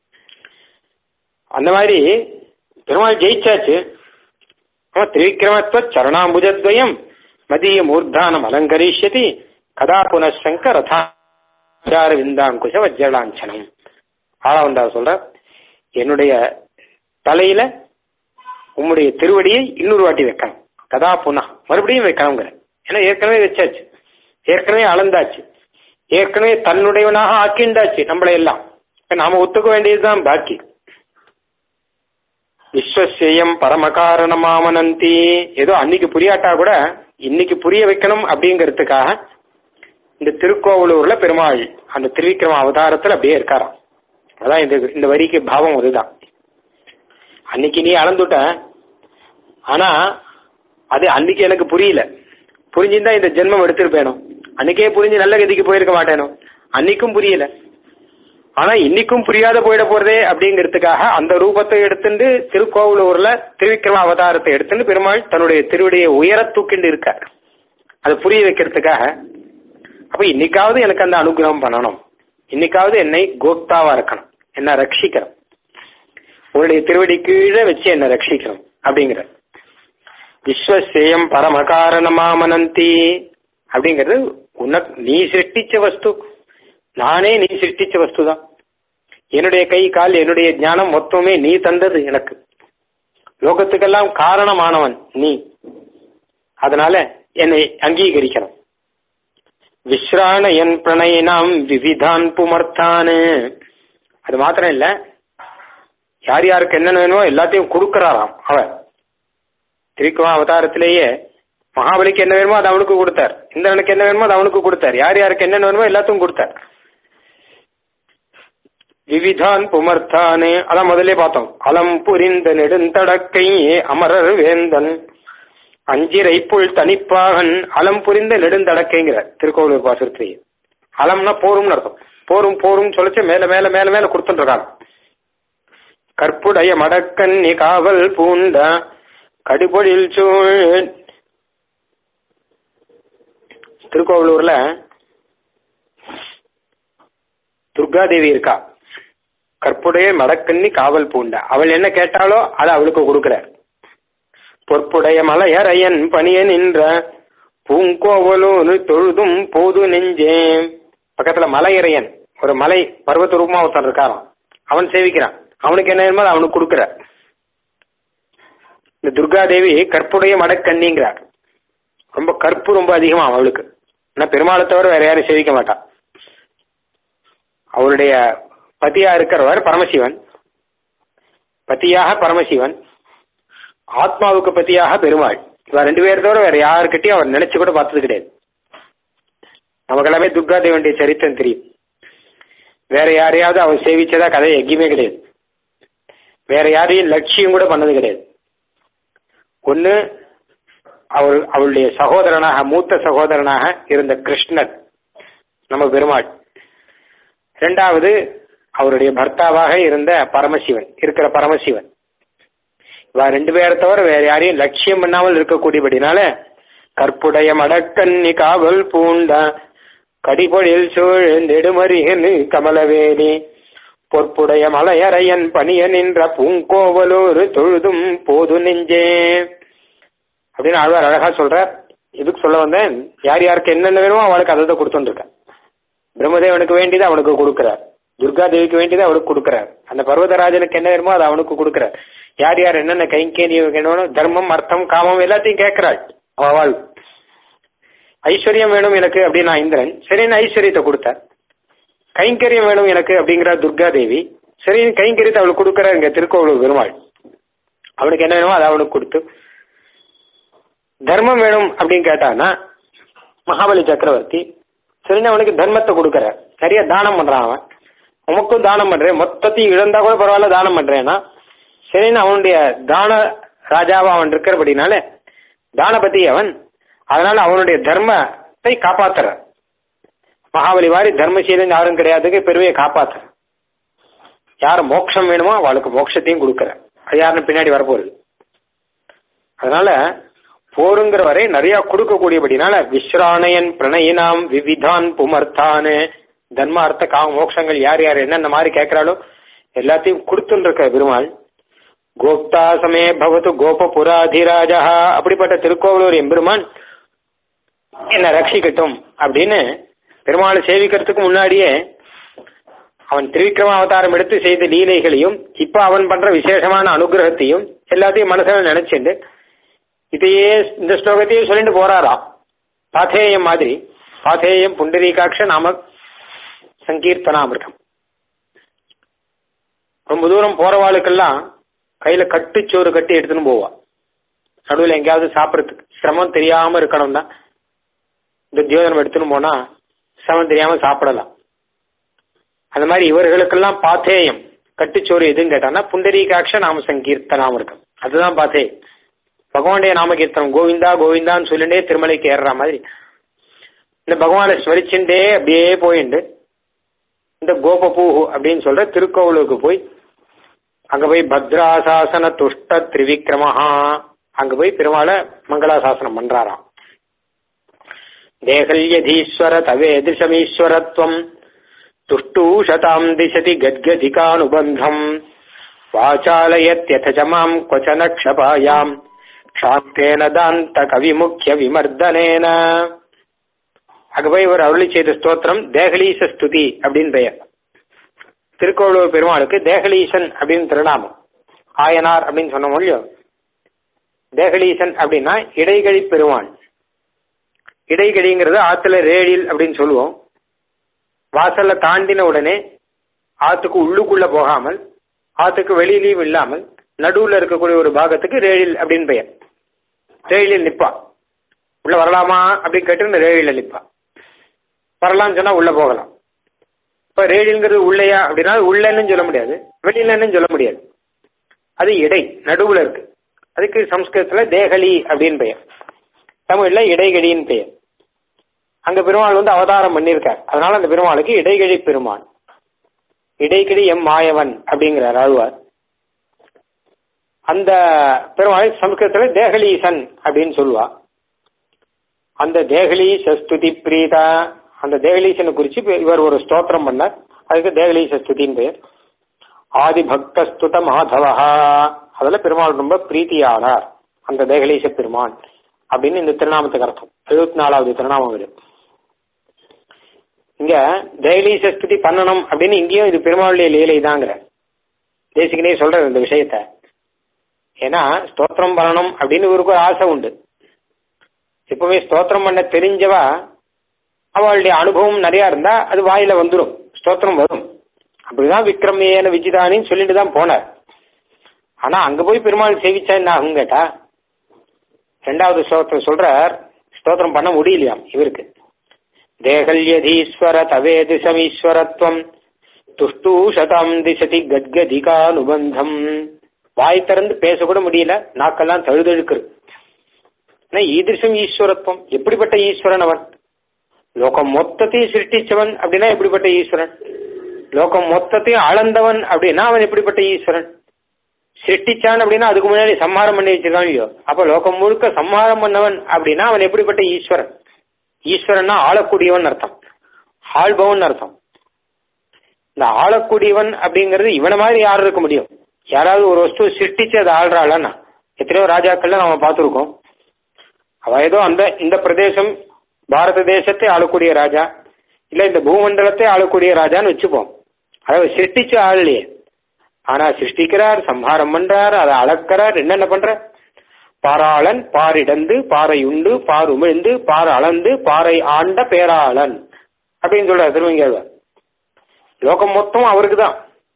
அந்த மாதிரி பெருமாள் ஜெயிச்சாச்சு அவன் திரிவிக்ரமத்துவ சரணாம்புஜத்வயம் மதிய மூர்தானம் அலங்கரிஷ்யதி கதா புனசங்க ரதாச்சார விந்தாங்குஷ வஜ்ரலாஞ்சனம் ஆளவந்தா சொல்ற என்னுடைய தலையில உம்முடைய திருவடியை இன்னொரு வாட்டி வைக்கணும் கதா புனா மறுபடியும் வைக்கணுங்கிற ஏன்னா ஏற்கனவே வச்சாச்சு ஏற்கனவே அளந்தாச்சு ஏற்கனவே தன்னுடையவனாக ஆக்கிண்டாச்சு நம்மளை எல்லாம் இப்ப நாம ஒத்துக்க வேண்டியதுதான் பாக்கி விஸ்வசேயம் பரமகாரணமாமனந்தி ஏதோ அன்னைக்கு புரியாட்டா கூட இன்னைக்கு புரிய வைக்கணும் அப்படிங்கிறதுக்காக இந்த திருக்கோவலூர்ல பெருமாள் அந்த திருவிக்ரம அவதாரத்துல அப்படியே இருக்காராம் அதான் இந்த இந்த வரிக்கு பாவம் அதுதான் அன்னைக்கு நீ அளந்துட்ட ஆனா அது அன்னைக்கு எனக்கு புரியல புரிஞ்சிருந்தா இந்த ஜென்மம் எடுத்திருப்பேனோ அன்னைக்கே புரிஞ்சு நல்ல கதிக்கு போயிருக்க மாட்டேனோ அன்னைக்கும் புரியல ஆனா இன்னைக்கும் புரியாத போயிட போறதே அப்படிங்கிறதுக்காக அந்த ரூபத்தை எடுத்துட்டு திருக்கோவிலூர்ல திருவிக்கிரம அவதாரத்தை எடுத்துட்டு பெருமாள் தன்னுடைய திருவடியை உயர தூக்கிண்டு இருக்கார் அதை புரிய வைக்கிறதுக்காக அப்ப இன்னைக்காவது எனக்கு அந்த அனுகிரகம் பண்ணணும் இன்னைக்காவது என்னை கோப்தாவா இருக்கணும் என்ன ரட்சிக்கணும் உன்னுடைய திருவடி கீழே வச்சு என்ன ரட்சிக்கணும் அப்படிங்கிற விஸ்வசேயம் பரம காரணமாமனந்தி அப்படிங்கிறது உனக்கு நீ சிருஷ்டிச்ச வஸ்து நானே நீ சிருஷ்டிச்ச வஸ்து தான் என்னுடைய கை கால் என்னுடைய ஞானம் மொத்தமே நீ தந்தது எனக்கு லோகத்துக்கெல்லாம் காரணமானவன் நீ அதனால என்னை அங்கீகரிக்கணும் விஸ்ராண என் பிரணயினாம் விவிதான் புமர்த்தானு அது மாத்திரம் இல்ல யார் யாருக்கு என்னென்ன வேணுமோ எல்லாத்தையும் கொடுக்கறாராம் அவர் திருக்குமா அவதாரத்திலேயே மகாபலிக்கு என்ன வேணுமோ அது அவனுக்கு கொடுத்தார் இந்திரனுக்கு என்ன வேணுமோ அது அவனுக்கு கொடுத்தார் யார் யாருக்கு என்னென்ன வேணுமோ எல்லாத்தையும் கொடுத்தார் விவிதான் புமர்த்தானே அதான் முதல்ல பார்த்தோம் அலம் புரிந்த நெடுந்தடக்கை அமரர் வேந்தன் அஞ்சிரை புல் தனிப்பாகன் அலம் புரிந்த நெடுந்தடக்கைங்கிற திருக்கோவிலூர் பாசுரத்திலேயே அலம்னா போரும்னு அர்த்தம் போரும் போரும் சொல்லிச்சு மேல மேல மேல மேல கொடுத்துருக்காங்க கற்புடைய மடக்கன்னி காவல் பூண்ட கடுபொழில் சூழ் திருக்கோவிலூர்ல துர்காதேவி இருக்கா கற்புடைய மடக்கன்னி காவல் பூண்ட அவள் என்ன கேட்டாலோ அதை அவளுக்கு கொடுக்கிறார் பொற்புடைய மலையரையன் பணிய நின்ற பூங்கோவலூர் தொழுதும் போது நெஞ்சே பக்கத்துல மலையரையன் ஒரு மலை பர்வத ரூபமா ஒருத்தன் இருக்காராம் அவன் சேவிக்கிறான் அவனுக்கு என்ன வேணுமோ அதை அவனுக்கு கொடுக்குற இந்த துர்காதேவி கற்புடைய மடக்கண்ணிங்கிறார் ரொம்ப கற்பு ரொம்ப அதிகமா அவளுக்கு ஆனா பெருமாளை தவிர வேற யாரும் சேவிக்க மாட்டான் அவளுடைய பதியா இருக்கிறவர் பரமசிவன் பத்தியாக பரமசிவன் ஆத்மாவுக்கு பத்தியாக பெருமாள் இவ ரெண்டு பேர் தவிர வேற யாருக்கிட்டையும் அவர் நினைச்சு கூட பார்த்தது கிடையாது நமக்கு எல்லாமே துர்கா தேவனுடைய சரித்திரம் தெரியும் வேற யாரையாவது அவர் சேவிச்சதா கதை எங்கேயுமே கிடையாது வேற யாரையும் லட்சியம் கூட பண்ணது கிடையாது ஒன்னு அவள் அவளுடைய சகோதரனாக மூத்த சகோதரனாக இருந்த கிருஷ்ணர் நம்ம பெருமாள் இரண்டாவது அவருடைய பர்த்தாவாக இருந்த பரமசிவன் இருக்கிற பரமசிவன் இவ ரெண்டு பேரை தவிர வேற யாரையும் லட்சியம் பண்ணாமல் இருக்கக்கூடியபடினால கற்புடைய மடக்கன்னி காவல் பூண்ட கடிபொழில் சூழ் நெடுமறிகனு கமலவேணி பொற்புடைய மலையரையன் பணிய நின்ற பூங்கோவலூர் தொழுதும் போது நெஞ்சே அப்படின்னு ஆழ்வார் அழகா சொல்ற இதுக்கு சொல்ல வந்தேன் யார் யாருக்கு என்னென்ன வேணுமோ அவளுக்கு அதை தான் கொடுத்துருக்கேன் பிரம்மதேவனுக்கு வேண்டியது அவனுக்கு கொடுக்கிறார் துர்கா தேவிக்கு வேண்டியது அவனுக்கு கொடுக்கிறார் அந்த பர்வதராஜனுக்கு என்ன வேணுமோ அதை அவனுக்கு கொடுக்கிறார் யார் யார் என்னென்ன கைங்கேரியம் வேணும் தர்மம் அர்த்தம் காமம் எல்லாத்தையும் கேட்கிறாள் அவள் ஐஸ்வர்யம் வேணும் எனக்கு அப்படின்னா இந்திரன் சரின்னு ஐஸ்வர்யத்தை கொடுத்தார் கைங்கரியம் வேணும் எனக்கு அப்படிங்கிற துர்கா தேவி சரின்னு கைங்கரியத்தை அவளுக்கு கொடுக்குற இங்க திருக்கோவிலூர் பெருமாள் அவனுக்கு என்ன வேணுமோ அதை அவனுக்கு கொடுத்து தர்மம் வேணும் அப்படின்னு கேட்டானா மகாபலி சக்கரவர்த்தி சரின்னு அவனுக்கு தர்மத்தை கொடுக்கற நிறைய தானம் பண்றான் அவன் உமக்கும் தானம் பண்றேன் மொத்தத்தையும் இழந்தா கூட பரவாயில்ல தானம் பண்றேன்னா சரின்னு அவனுடைய தான ராஜாவா அவன் இருக்கிறபடினால தானபதி அவன் அதனால அவனுடைய தர்மத்தை காப்பாத்துற மகாபலி வாரி தர்மசீலன் யாரும் கிடையாதுக்கு பெருமையை காப்பாத்துற யார் மோட்சம் வேணுமோ அவளுக்கு மோட்சத்தையும் கொடுக்குற அது யாருன்னு பின்னாடி வரப்போகுது அதனால போருங்கிற வரை நிறைய கொடுக்கக்கூடியபடினால விஸ்ராணயன் பிரணயினாம் விவிதான் புமர்த்தானு தர்மார்த்த காம மோட்சங்கள் யார் யார் என்னென்ன மாதிரி கேட்கிறாளோ எல்லாத்தையும் கொடுத்துட்டு இருக்க பெருமாள் கோப்தா சமே பவத்து கோபபுராதிராஜா அப்படிப்பட்ட திருக்கோவிலூர் எம்பெருமான் என்ன ரட்சிக்கட்டும் அப்படின்னு பெருமாளை சேவிக்கிறதுக்கு முன்னாடியே அவன் திரிவிக்ரம அவதாரம் எடுத்து செய்த லீலைகளையும் இப்ப அவன் பண்ற விசேஷமான அனுகிரகத்தையும் எல்லாத்தையும் மனசுல நினைச்சுண்டு இதையே இந்த ஸ்லோகத்தையே சொல்லிட்டு போறாராம் பாத்தேயம் மாதிரி பாத்தேயம் புண்டரீகாட்ச நாம சங்கீர்த்தனாமிருகம் ரொம்ப தூரம் போறவாளுக்கெல்லாம் கையில கட்டுச்சோறு கட்டி எடுத்துன்னு போவா நடுவில் எங்கேயாவது சாப்பிட்றதுக்கு சிரமம் தெரியாம இருக்கணும்னா இந்த தியோதனம் எடுத்துன்னு போனா சிரமம் தெரியாம சாப்பிடலாம் அந்த மாதிரி இவர்களுக்கெல்லாம் பாத்தேயம் கட்டுச்சோறு எதுன்னு கேட்டான்னா புண்டரீகாட்ச நாம சங்கீர்த்தனாமிருகம் அதுதான் பாத்தேயம் பகவானுடைய நாமகீர்த்தனம் கோவிந்தா கோவிந்தான்னு சொல்லிட்டே திருமலைக்கு ஏறுற மாதிரி இந்த பகவானை ஸ்மரிச்சுட்டே அப்படியே போயிண்டு இந்த கோபபூ அப்படின்னு சொல்ற திருக்கோவிலுக்கு போய் அங்க போய் பத்ராசாசன துஷ்ட திரிவிக்ரமஹா அங்க போய் பெருமாளை மங்களாசாசனம் பண்றாராம் தேகல்யதீஸ்வர தவேதிஷமீஸ்வரத்வம் துஷ்டூஷதாம் திசதி கத்கதிகானுபந்தம் வாச்சாலயத்யத மாம் கொச்சன க்ஷபாயாம் க்ஷாந்தேன தாந்த கவிமுக்கிய விமர்தனேன அங்க போய் ஒரு அருளி செய்த ஸ்தோத்திரம் தேகலீச ஸ்துதி அப்படின்னு பெயர் திருக்கோளூர் பெருமாளுக்கு தேகலீசன் அப்படின்னு திருநாமம் ஆயனார் அப்படின்னு சொன்ன மொழியோ தேகலீசன் அப்படின்னா இடைகழி பெருமான் இடைகழிங்கிறது ஆத்துல ரேடில் அப்படின்னு சொல்லுவோம் வாசல்ல தாண்டின உடனே ஆத்துக்கு உள்ளுக்குள்ள போகாமல் ஆத்துக்கு வெளியிலையும் இல்லாமல் நடுவுல இருக்கக்கூடிய ஒரு பாகத்துக்கு ரேழில் அப்படின்னு பெயர் ரேழில் நிப்பா உள்ள வரலாமா அப்படின்னு கேட்டு இந்த ரேழில நிப்பா வரலாம்னு சொன்னா உள்ள போகலாம் இப்ப ரேழில்ங்கிறது உள்ளையா அப்படின்னா உள்ளன்னு சொல்ல முடியாது வெளியிலன்னு சொல்ல முடியாது அது இடை நடுவுல இருக்கு அதுக்கு சம்ஸ்கிருதத்துல தேகலி அப்படின்னு பெயர் தமிழ்ல இடைகழின்னு பெயர் அங்க பெருமாள் வந்து அவதாரம் பண்ணியிருக்கார் அதனால அந்த பெருமாளுக்கு இடைகழி பெருமான் இடைக்கிடி எம் மாயவன் அப்படிங்கிறார் ஆழ்வார் அந்த பெருமாள் சம்ஸ்கிருதத்துல தேகலீசன் அப்படின்னு சொல்லுவா அந்த தேகலீச ஸ்துதி பிரீதா அந்த தேகலீசனை குறிச்சு இப்ப இவர் ஒரு ஸ்தோத்திரம் பண்ணார் அதுக்கு தேகலீச ஸ்துதின்னு பெயர் ஆதி பக்த ஸ்துத மாதவஹா அதுல பெருமாள் ரொம்ப பிரீத்தியானார் அந்த தேகலீச பெருமான் அப்படின்னு இந்த திருநாமத்துக்கு அர்த்தம் எழுபத்தி நாலாவது திருநாமம் இது இங்க தேகலீச ஸ்துதி பண்ணணும் அப்படின்னு இங்கேயும் இது பெருமாளுடைய லீலை தாங்கிற தேசிகனே சொல்ற இந்த விஷயத்த ஏன்னா ஸ்தோத்திரம் பண்ணணும் அப்படின்னு இவருக்கு ஒரு ஆசை உண்டு எப்பவுமே ஸ்தோத்திரம் பண்ண தெரிஞ்சவா அவளுடைய அனுபவம் நிறைய இருந்தா அது வாயில வந்துடும் ஸ்தோத்திரம் வரும் அப்படிதான் விக்ரமேன விஜிதானின்னு சொல்லிட்டு தான் போனார் ஆனா அங்க போய் பெருமாள் சேவிச்சா என்ன ஆகும் கேட்டா ரெண்டாவது ஸ்தோத்திரம் சொல்றார் ஸ்தோத்திரம் பண்ண முடியலையாம் இவருக்கு தேகல்யதீஸ்வர தவேது சமீஸ்வரத்வம் துஷ்டூஷதம் திசதி கத்கதிகானுபந்தம் வாய் திறந்து பேசக்கூட முடியல நாக்கெல்லாம் தழுதழுக்குது ஈதிருஷம் ஈஸ்வரத்துவம் எப்படிப்பட்ட ஈஸ்வரன் அவன் லோகம் மொத்தத்தையும் சிருஷ்டிச்சவன் அப்படின்னா எப்படிப்பட்ட ஈஸ்வரன் லோகம் மொத்தத்தையும் அளந்தவன் அப்படின்னா அவன் எப்படிப்பட்ட ஈஸ்வரன் சிருஷ்டிச்சான் அப்படின்னா அதுக்கு முன்னாடி சம்ஹாரம் பண்ணி வச்சிருக்கான் இல்லையோ அப்ப லோகம் முழுக்க சம்ஹாரம் பண்ணவன் அப்படின்னா அவன் எப்படிப்பட்ட ஈஸ்வரன் ஈஸ்வரன்னா ஆளக்கூடியவன் அர்த்தம் ஆள்பவன் அர்த்தம் இந்த ஆளக்கூடியவன் அப்படிங்கிறது இவனை மாதிரி யாரும் இருக்க முடியும் யாராவது ஒரு வஸ்து சிருஷ்டிச்சு அதை ஆள்றாளன்னா எத்தனையோ ராஜாக்கள்ல நம்ம பார்த்துருக்கோம் அவ ஏதோ அந்த இந்த பிரதேசம் பாரத தேசத்தை ஆளக்கூடிய ராஜா இல்ல இந்த பூமண்டலத்தை ஆளக்கூடிய ராஜான்னு வச்சுப்போம் அதாவது சிருஷ்டிச்சு ஆளலையே ஆனா சிருஷ்டிக்கிறார் சம்ஹாரம் பண்றார் அதை அளக்கிறார் என்னென்ன பண்ற பாராளன் பாரிடந்து பாறையுண்டு பார் உமிழ்ந்து பார் அளந்து பாறை ஆண்ட பேராளன் அப்படின்னு சொல்றார் திருவங்கேழ்வார் லோகம் மொத்தம் அவருக்கு தான்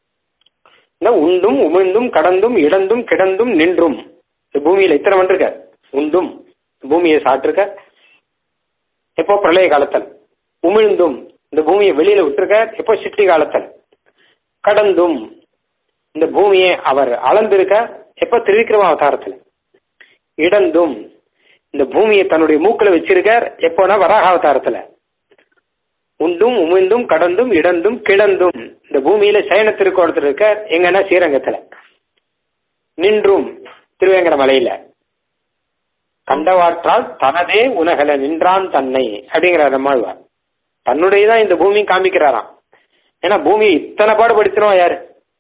உண்டும் உமிழ்ந்தும் கடந்தும் இடந்தும் கிடந்தும் நின்றும் இந்த பூமியில இத்தனை வந்திருக்க உண்டும் பூமியை சாப்பிட்டிருக்க எப்போ பிரளய காலத்தில் உமிழ்ந்தும் இந்த பூமியை வெளியில விட்டுருக்க எப்போ சிட்டி காலத்தில் கடந்தும் இந்த பூமியை அவர் அளந்திருக்க எப்ப திரிவிக்ரம அவதாரத்தில் இடந்தும் இந்த பூமியை தன்னுடைய மூக்கில் வச்சிருக்கார் எப்போனா வராக அவதாரத்துல உண்டும் உமிழ்ந்தும் கடந்தும் இடந்தும் கிடந்தும் இந்த பூமியில சயன திருக்கோணத்தில் இருக்க எங்கன்னா ஸ்ரீரங்கத்துல நின்றும் திருவேங்கட மலையில கண்டவாற்றால் தனதே உலகல நின்றான் தன்னை அப்படிங்கிற நம்மாழ்வார் தன்னுடையதான் இந்த பூமி காமிக்கிறாராம் ஏன்னா பூமியை இத்தனை பாடுபடுத்தினோம் யாரு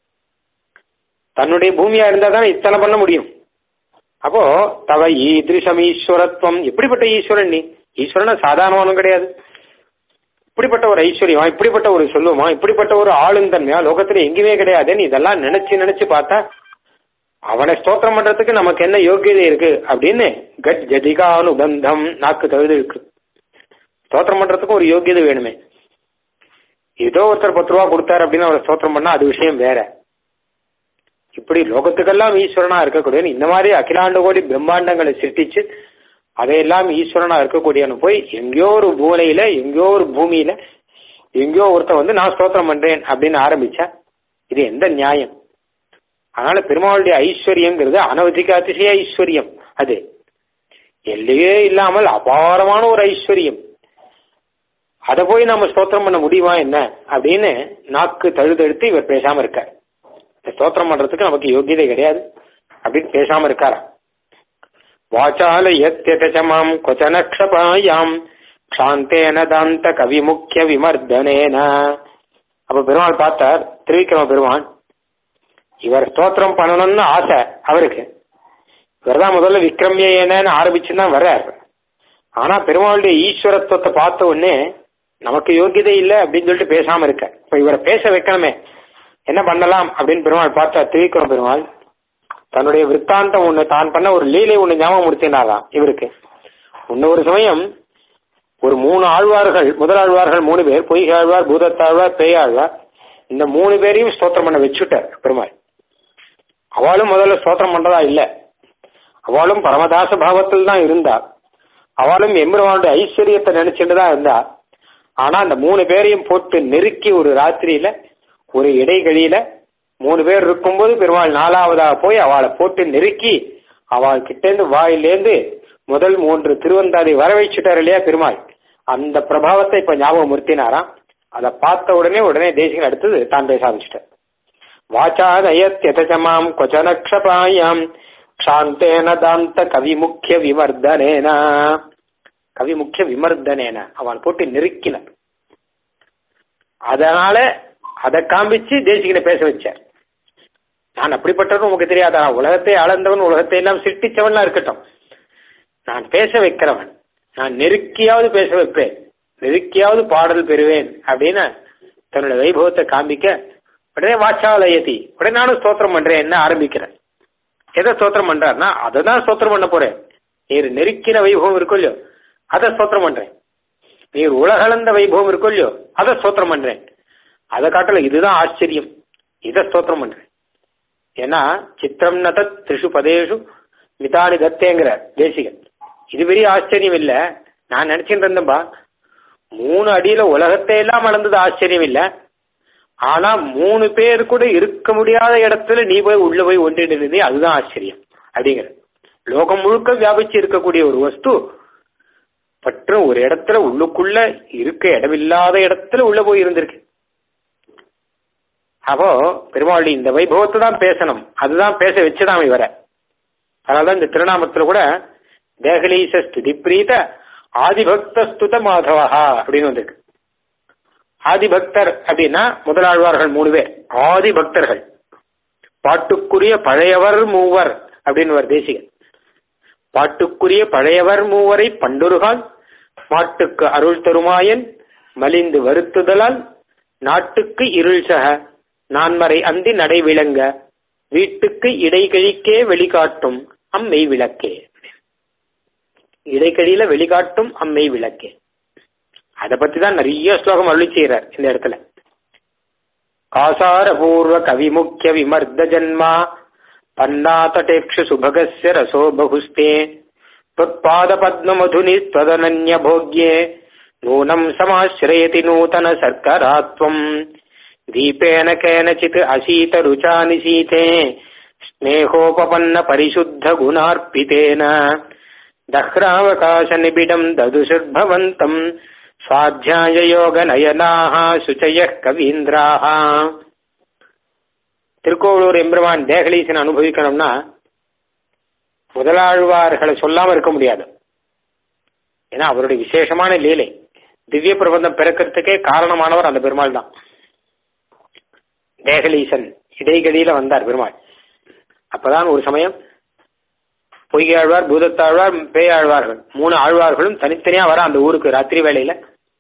தன்னுடைய பூமியா இருந்தா தானே இத்தனை பண்ண முடியும் அப்போ தவ ஈதிருஷம் ஈஸ்வரத்துவம் எப்படிப்பட்ட ஈஸ்வரன் நீ ஈஸ்வரனா சாதாரணமானும் கிடையாது இப்படிப்பட்ட ஒரு ஐஸ்வர்யமா இப்படிப்பட்ட ஒரு சொல்லுமா இப்படிப்பட்ட ஒரு ஆளுந்தன்மையா லோகத்துல எங்கேயுமே கிடையாதுன்னு இதெல்லாம் நினைச்சு நினைச்சு பார்த்தா அவனை ஸ்தோத்திரம் பண்றதுக்கு நமக்கு என்ன யோக்கியதை இருக்கு அப்படின்னு கட் ஜதிகானுபந்தம் நாக்கு தழுது இருக்கு ஸ்தோத்திரம் பண்றதுக்கு ஒரு யோக்கியதை வேணுமே ஏதோ ஒருத்தர் பத்து ரூபா கொடுத்தாரு அப்படின்னு அவர் ஸ்தோத்திரம் பண்ணா அது விஷயம் வேற இப்படி லோகத்துக்கெல்லாம் ஈஸ்வரனா இருக்கக்கூடிய இந்த மாதிரி அகிலாண்ட கோடி பிரம்மாண்டங்களை சிருஷ்டிச்சு அதையெல்லாம் ஈஸ்வரனா இருக்கக்கூடியவனு போய் எங்கேயோ ஒரு மூலையில எங்கேயோ ஒரு பூமியில எங்கேயோ ஒருத்தன் வந்து நான் ஸ்தோத்திரம் பண்றேன் அப்படின்னு ஆரம்பிச்சா இது எந்த நியாயம் அதனால பெருமாளுடைய ஐஸ்வர்யங்கிறது அனவதிக அதிசய ஐஸ்வர்யம் அது எல்லையே இல்லாமல் அபாரமான ஒரு ஐஸ்வர்யம் அதை போய் நம்ம ஸ்தோத்திரம் பண்ண முடியுமா என்ன அப்படின்னு நாக்கு தழுதழுத்து இவர் பேசாம இருக்கார் இந்த ஸ்தோத்திரம் பண்றதுக்கு நமக்கு யோகியதை கிடையாது அப்படின்னு பேசாம இருக்காரா வாச்சால எத்தமாம் கொச்சனக்ஷபாயாம் க்ஷாந்தேன தாந்த கவி முக்கிய விமர்தனேன அப்ப பெருமாள் பார்த்தார் திருவிக்கிரம பெருமான் இவர் ஸ்தோத்திரம் பண்ணணும்னு ஆசை அவருக்கு இவர்தான் முதல்ல விக்ரமியன்னு ஆரம்பிச்சுதான் வர்றார் ஆனா பெருமாளுடைய ஈஸ்வரத்துவத்தை பார்த்த உடனே நமக்கு யோகியதை இல்லை அப்படின்னு சொல்லிட்டு பேசாம இருக்க இப்ப இவரை பேச வைக்கணுமே என்ன பண்ணலாம் அப்படின்னு பெருமாள் பார்த்தா திருவிக்கிரம பெருமாள் தன்னுடைய விற்த்தாந்தம் ஒண்ணு தான் பண்ண ஒரு லீலை ஒண்ணு ஞாபகம் முடிச்சினாராம் இவருக்கு இன்னொரு சமயம் ஒரு மூணு ஆழ்வார்கள் முதல் ஆழ்வார்கள் மூணு பேர் பொய்கை ஆழ்வார் பூதத்தாழ்வார் பேயாழ்வார் இந்த மூணு பேரையும் ஸ்தோத்திரம் பண்ண வச்சுட்டார் பெருமாள் அவளும் முதல்ல ஸ்தோத்திரம் பண்றதா இல்ல அவளும் பரமதாச பாவத்தில் தான் இருந்தா அவளும் எம்பெருமானுடைய ஐஸ்வர்யத்தை நினைச்சிட்டு தான் இருந்தா ஆனா அந்த மூணு பேரையும் போட்டு நெருக்கி ஒரு ராத்திரியில ஒரு இடைகளியில மூணு பேர் இருக்கும்போது பெருமாள் நாலாவதாக போய் அவளை போட்டு நெருக்கி அவள் கிட்டேந்து வாயிலேந்து முதல் மூன்று திருவந்தாதி வர வச்சுட்டார் இல்லையா பெருமாள் அந்த பிரபாவத்தை இப்ப ஞாபகம் முறுத்தினாராம் அதை பார்த்த உடனே உடனே தேசிகன் அடுத்தது தான் பேச ஆரம்பிச்சிட்டார் வாச்சா நயத்யதமாம் கொச்சனக்ஷபாயாம் க்ஷாந்தேன தாந்த கவி முக்கிய விமர்தனேன கவி முக்கிய விமர்தனேன அவன் போட்டு நெருக்கினார் அதனால அதை காமிச்சு தேசிகனை பேச வச்சார் நான் அப்படிப்பட்டவன் உனக்கு தெரியாதா உலகத்தை அளந்தவன் உலகத்தை எல்லாம் சிருஷ்டிச்சவன்லாம் இருக்கட்டும் நான் பேச வைக்கிறவன் நான் நெருக்கியாவது பேச வைப்பேன் நெருக்கியாவது பாடல் பெறுவேன் அப்படின்னு தன்னோட வைபவத்தை காமிக்க உடனே வாச்சாலயதி உடனே நானும் ஸ்தோத்திரம் பண்றேன் என்ன ஆரம்பிக்கிறேன் எதை ஸ்தோத்திரம் பண்றாருன்னா அதை தான் ஸ்தோத்திரம் பண்ண போறேன் நீர் நெருக்கின வைபவம் இருக்கும் இல்லையோ அதை ஸ்தோத்திரம் பண்றேன் நீர் உலகளந்த வைபவம் இருக்கும் இல்லையோ அதை ஸ்தோத்திரம் பண்றேன் அதை காட்டல இதுதான் ஆச்சரியம் இதை ஸ்தோத்திரம் பண்றேன் ஏன்னா சித்திரம் நத திரிஷு பதேஷு மிதானி தத்தேங்கிற தேசிகன் இது பெரிய ஆச்சரியம் இல்ல நான் நினைச்சிட்டு இருந்தேன்பா மூணு அடியில உலகத்தை எல்லாம் அளந்தது ஆச்சரியம் இல்ல ஆனா மூணு பேர் கூட இருக்க முடியாத இடத்துல நீ போய் உள்ள போய் ஒன்றிடுறதே அதுதான் ஆச்சரியம் அப்படிங்கிற லோகம் முழுக்க வியாபிச்சு இருக்கக்கூடிய ஒரு வஸ்து பற்று ஒரு இடத்துல உள்ளுக்குள்ள இருக்க இடமில்லாத இடத்துல உள்ள போய் இருந்திருக்கு அப்போ பெருமாள் இந்த வைபவத்தை தான் பேசணும் அதுதான் பேச வச்சுதான் இவரை அதனாலதான் இந்த திருநாமத்துல கூட தேகலீச ஸ்துதி பிரீத ஆதிபக்த ஸ்துத மாதவா அப்படின்னு வந்திருக்கு ஆதிபக்தர் அப்படின்னா முதலாழ்வார்கள் மூணு பேர் ஆதிபக்தர்கள் பாட்டுக்குரிய பழையவர் மூவர் அப்படின்னு ஒரு தேசிகன் பாட்டுக்குரிய பழையவர் மூவரை பண்டுருகால் மாட்டுக்கு அருள் தருமாயன் மலிந்து வருத்துதலால் நாட்டுக்கு இருள் சக நான்மறை அந்தி நடை விளங்க வீட்டுக்கு இடைகழிக்கே வெளிக்காட்டும் அம்மை விளக்கே இடைக்கழியில வெளிக்காட்டும் அம்மை விளக்கே அதை பத்தி தான் நிறைய ஸ்லோகம் அருளி செய்யறார் இந்த இடத்துல காசார பூர்வ கவி முக்கிய விமர்த ஜன்மா பன்னாதடேக்ஷு சுபகஸ்ய ரசோ பகுஸ்தே त्वत्पाद पद्ममधुनि त्वदनन्य भोग्ये नूनम् समाश्रयति नूतन सर्करात्वम् दीपेन केनचित् अशीत रुचानिशीते स्नेहोपपन्न परिशुद्ध गुणार्पितेन दह्रावकाशनिबिडम् ददुषुर्भवन्तम् स्वाध्याययोगनयनाः शुचयः कवीन्द्राः திருக்கோளூர் எம்பெருமான் தேகலீசன் அனுபவிக்கணும்னா முதலாழ்வார்களை சொல்லாம இருக்க முடியாது ஏன்னா அவருடைய விசேஷமான லீலை திவ்ய பிரபந்தம் பிறக்கிறதுக்கே காரணமானவர் அந்த பெருமாள் தான் தேகலீசன் இடைகடியில வந்தார் பெருமாள் அப்பதான் ஒரு சமயம் பொய்கையாழ்வார் பூதத்தாழ்வார் பேயாழ்வார்கள் மூணு ஆழ்வார்களும் தனித்தனியா வர அந்த ஊருக்கு ராத்திரி வேளையில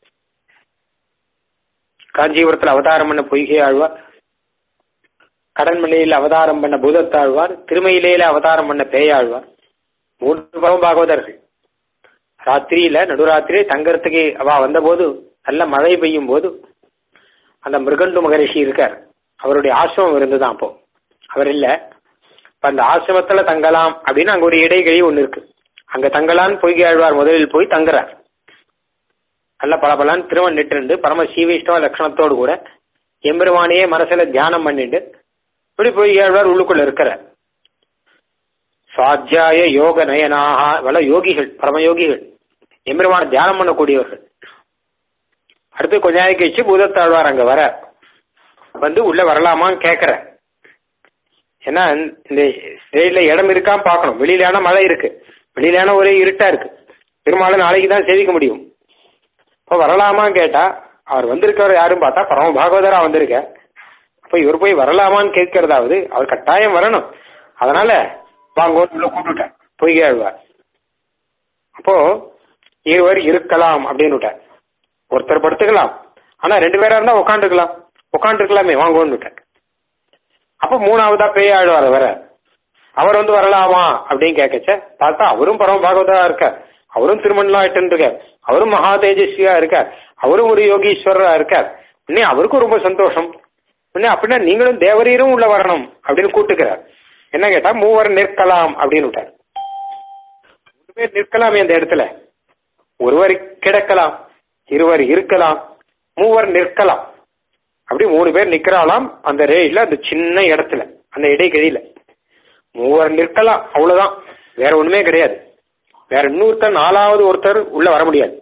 காஞ்சிபுரத்தில் அவதாரம் பண்ண பொய்கை ஆழ்வார் கடன்மலையில் அவதாரம் பண்ண பூதத்தாழ்வார் திருமயிலேயில அவதாரம் பண்ண பேயாழ்வார் மூன்று பரம் பாகவதர்கள் ராத்திரியில நடுராத்திரி தங்கறதுக்கு அவ வந்தபோது நல்ல மழை பெய்யும் போது அந்த மிருகண்டு மகரிஷி இருக்கார் அவருடைய ஆசிரமம் இருந்துதான் அப்போ அவர் இல்ல இப்ப அந்த ஆசிரமத்துல தங்கலாம் அப்படின்னு அங்க ஒரு இடைகழி ஒண்ணு இருக்கு அங்க தங்கலான்னு பொய்கை ஆழ்வார் முதலில் போய் தங்குறார் நல்ல பலபலான்னு திருவன் நிட்டு பரம சீவைஷ்டவ லட்சணத்தோடு கூட எம்பெருமானையே மனசுல தியானம் பண்ணிட்டு இப்படி போய் ஏழ்வார் உள்ளுக்குள்ள இருக்கிறார் சுவாத்தியாய யோக நயனாக வல யோகிகள் பரமயோகிகள் எம்பெருமான தியானம் பண்ணக்கூடியவர்கள் அடுத்து கொஞ்ச நாளைக்கு கழிச்சு பூதத்தாழ்வார் அங்க வர வந்து உள்ள வரலாமான்னு கேக்குற ஏன்னா இந்த ஸ்டேஜ்ல இடம் இருக்கான்னு பார்க்கணும் வெளியிலான மழை இருக்கு வெளியிலான ஒரே இருட்டா இருக்கு பெருமாளை நாளைக்கு தான் சேவிக்க முடியும் இப்போ வரலாமான்னு கேட்டா அவர் வந்திருக்கவர் யாரும் பார்த்தா பரம பாகவதரா வந்திருக்க அப்ப இவர் போய் வரலாமான்னு கேட்கறதாவது அவர் கட்டாயம் வரணும் அதனால வாங்க உள்ள கூப்பிட்டுட்டார் பொய் கேழ்வார் அப்போ இருவர் இருக்கலாம் அப்படின்னு விட்டார் ஒருத்தர் படுத்துக்கலாம் ஆனா ரெண்டு பேரா இருந்தா உட்காந்துருக்கலாம் உட்காந்துருக்கலாமே வாங்கன்னு விட்டார் அப்ப மூணாவதா பேய் ஆழ்வார் வர அவர் வந்து வரலாமா அப்படின்னு கேட்கச்ச பார்த்தா அவரும் பரம பாகவதா இருக்கார் அவரும் திருமணம் ஆயிட்டு இருக்கார் அவரும் மகா தேஜஸ்வியா இருக்கார் அவரும் ஒரு யோகீஸ்வரரா இருக்கார் உடனே அவருக்கும் ரொம்ப சந்தோஷம் உடனே அப்படின்னா நீங்களும் தேவரீரும் உள்ள வரணும் அப்படின்னு கூட்டுக்கிறார் என்ன கேட்டா மூவர் நிற்கலாம் அப்படின்னு விட்டார் மூணு பேர் நிற்கலாமே அந்த இடத்துல ஒருவர் கிடக்கலாம் இருவர் இருக்கலாம் மூவர் நிற்கலாம் அப்படி மூணு பேர் நிக்கிறாளாம் அந்த ரேஜ்ல அந்த சின்ன இடத்துல அந்த இடைக்கழியில மூவர் நிற்கலாம் அவ்வளவுதான் வேற ஒண்ணுமே கிடையாது வேற இன்னொருத்தர் நாலாவது ஒருத்தர் உள்ள வர முடியாது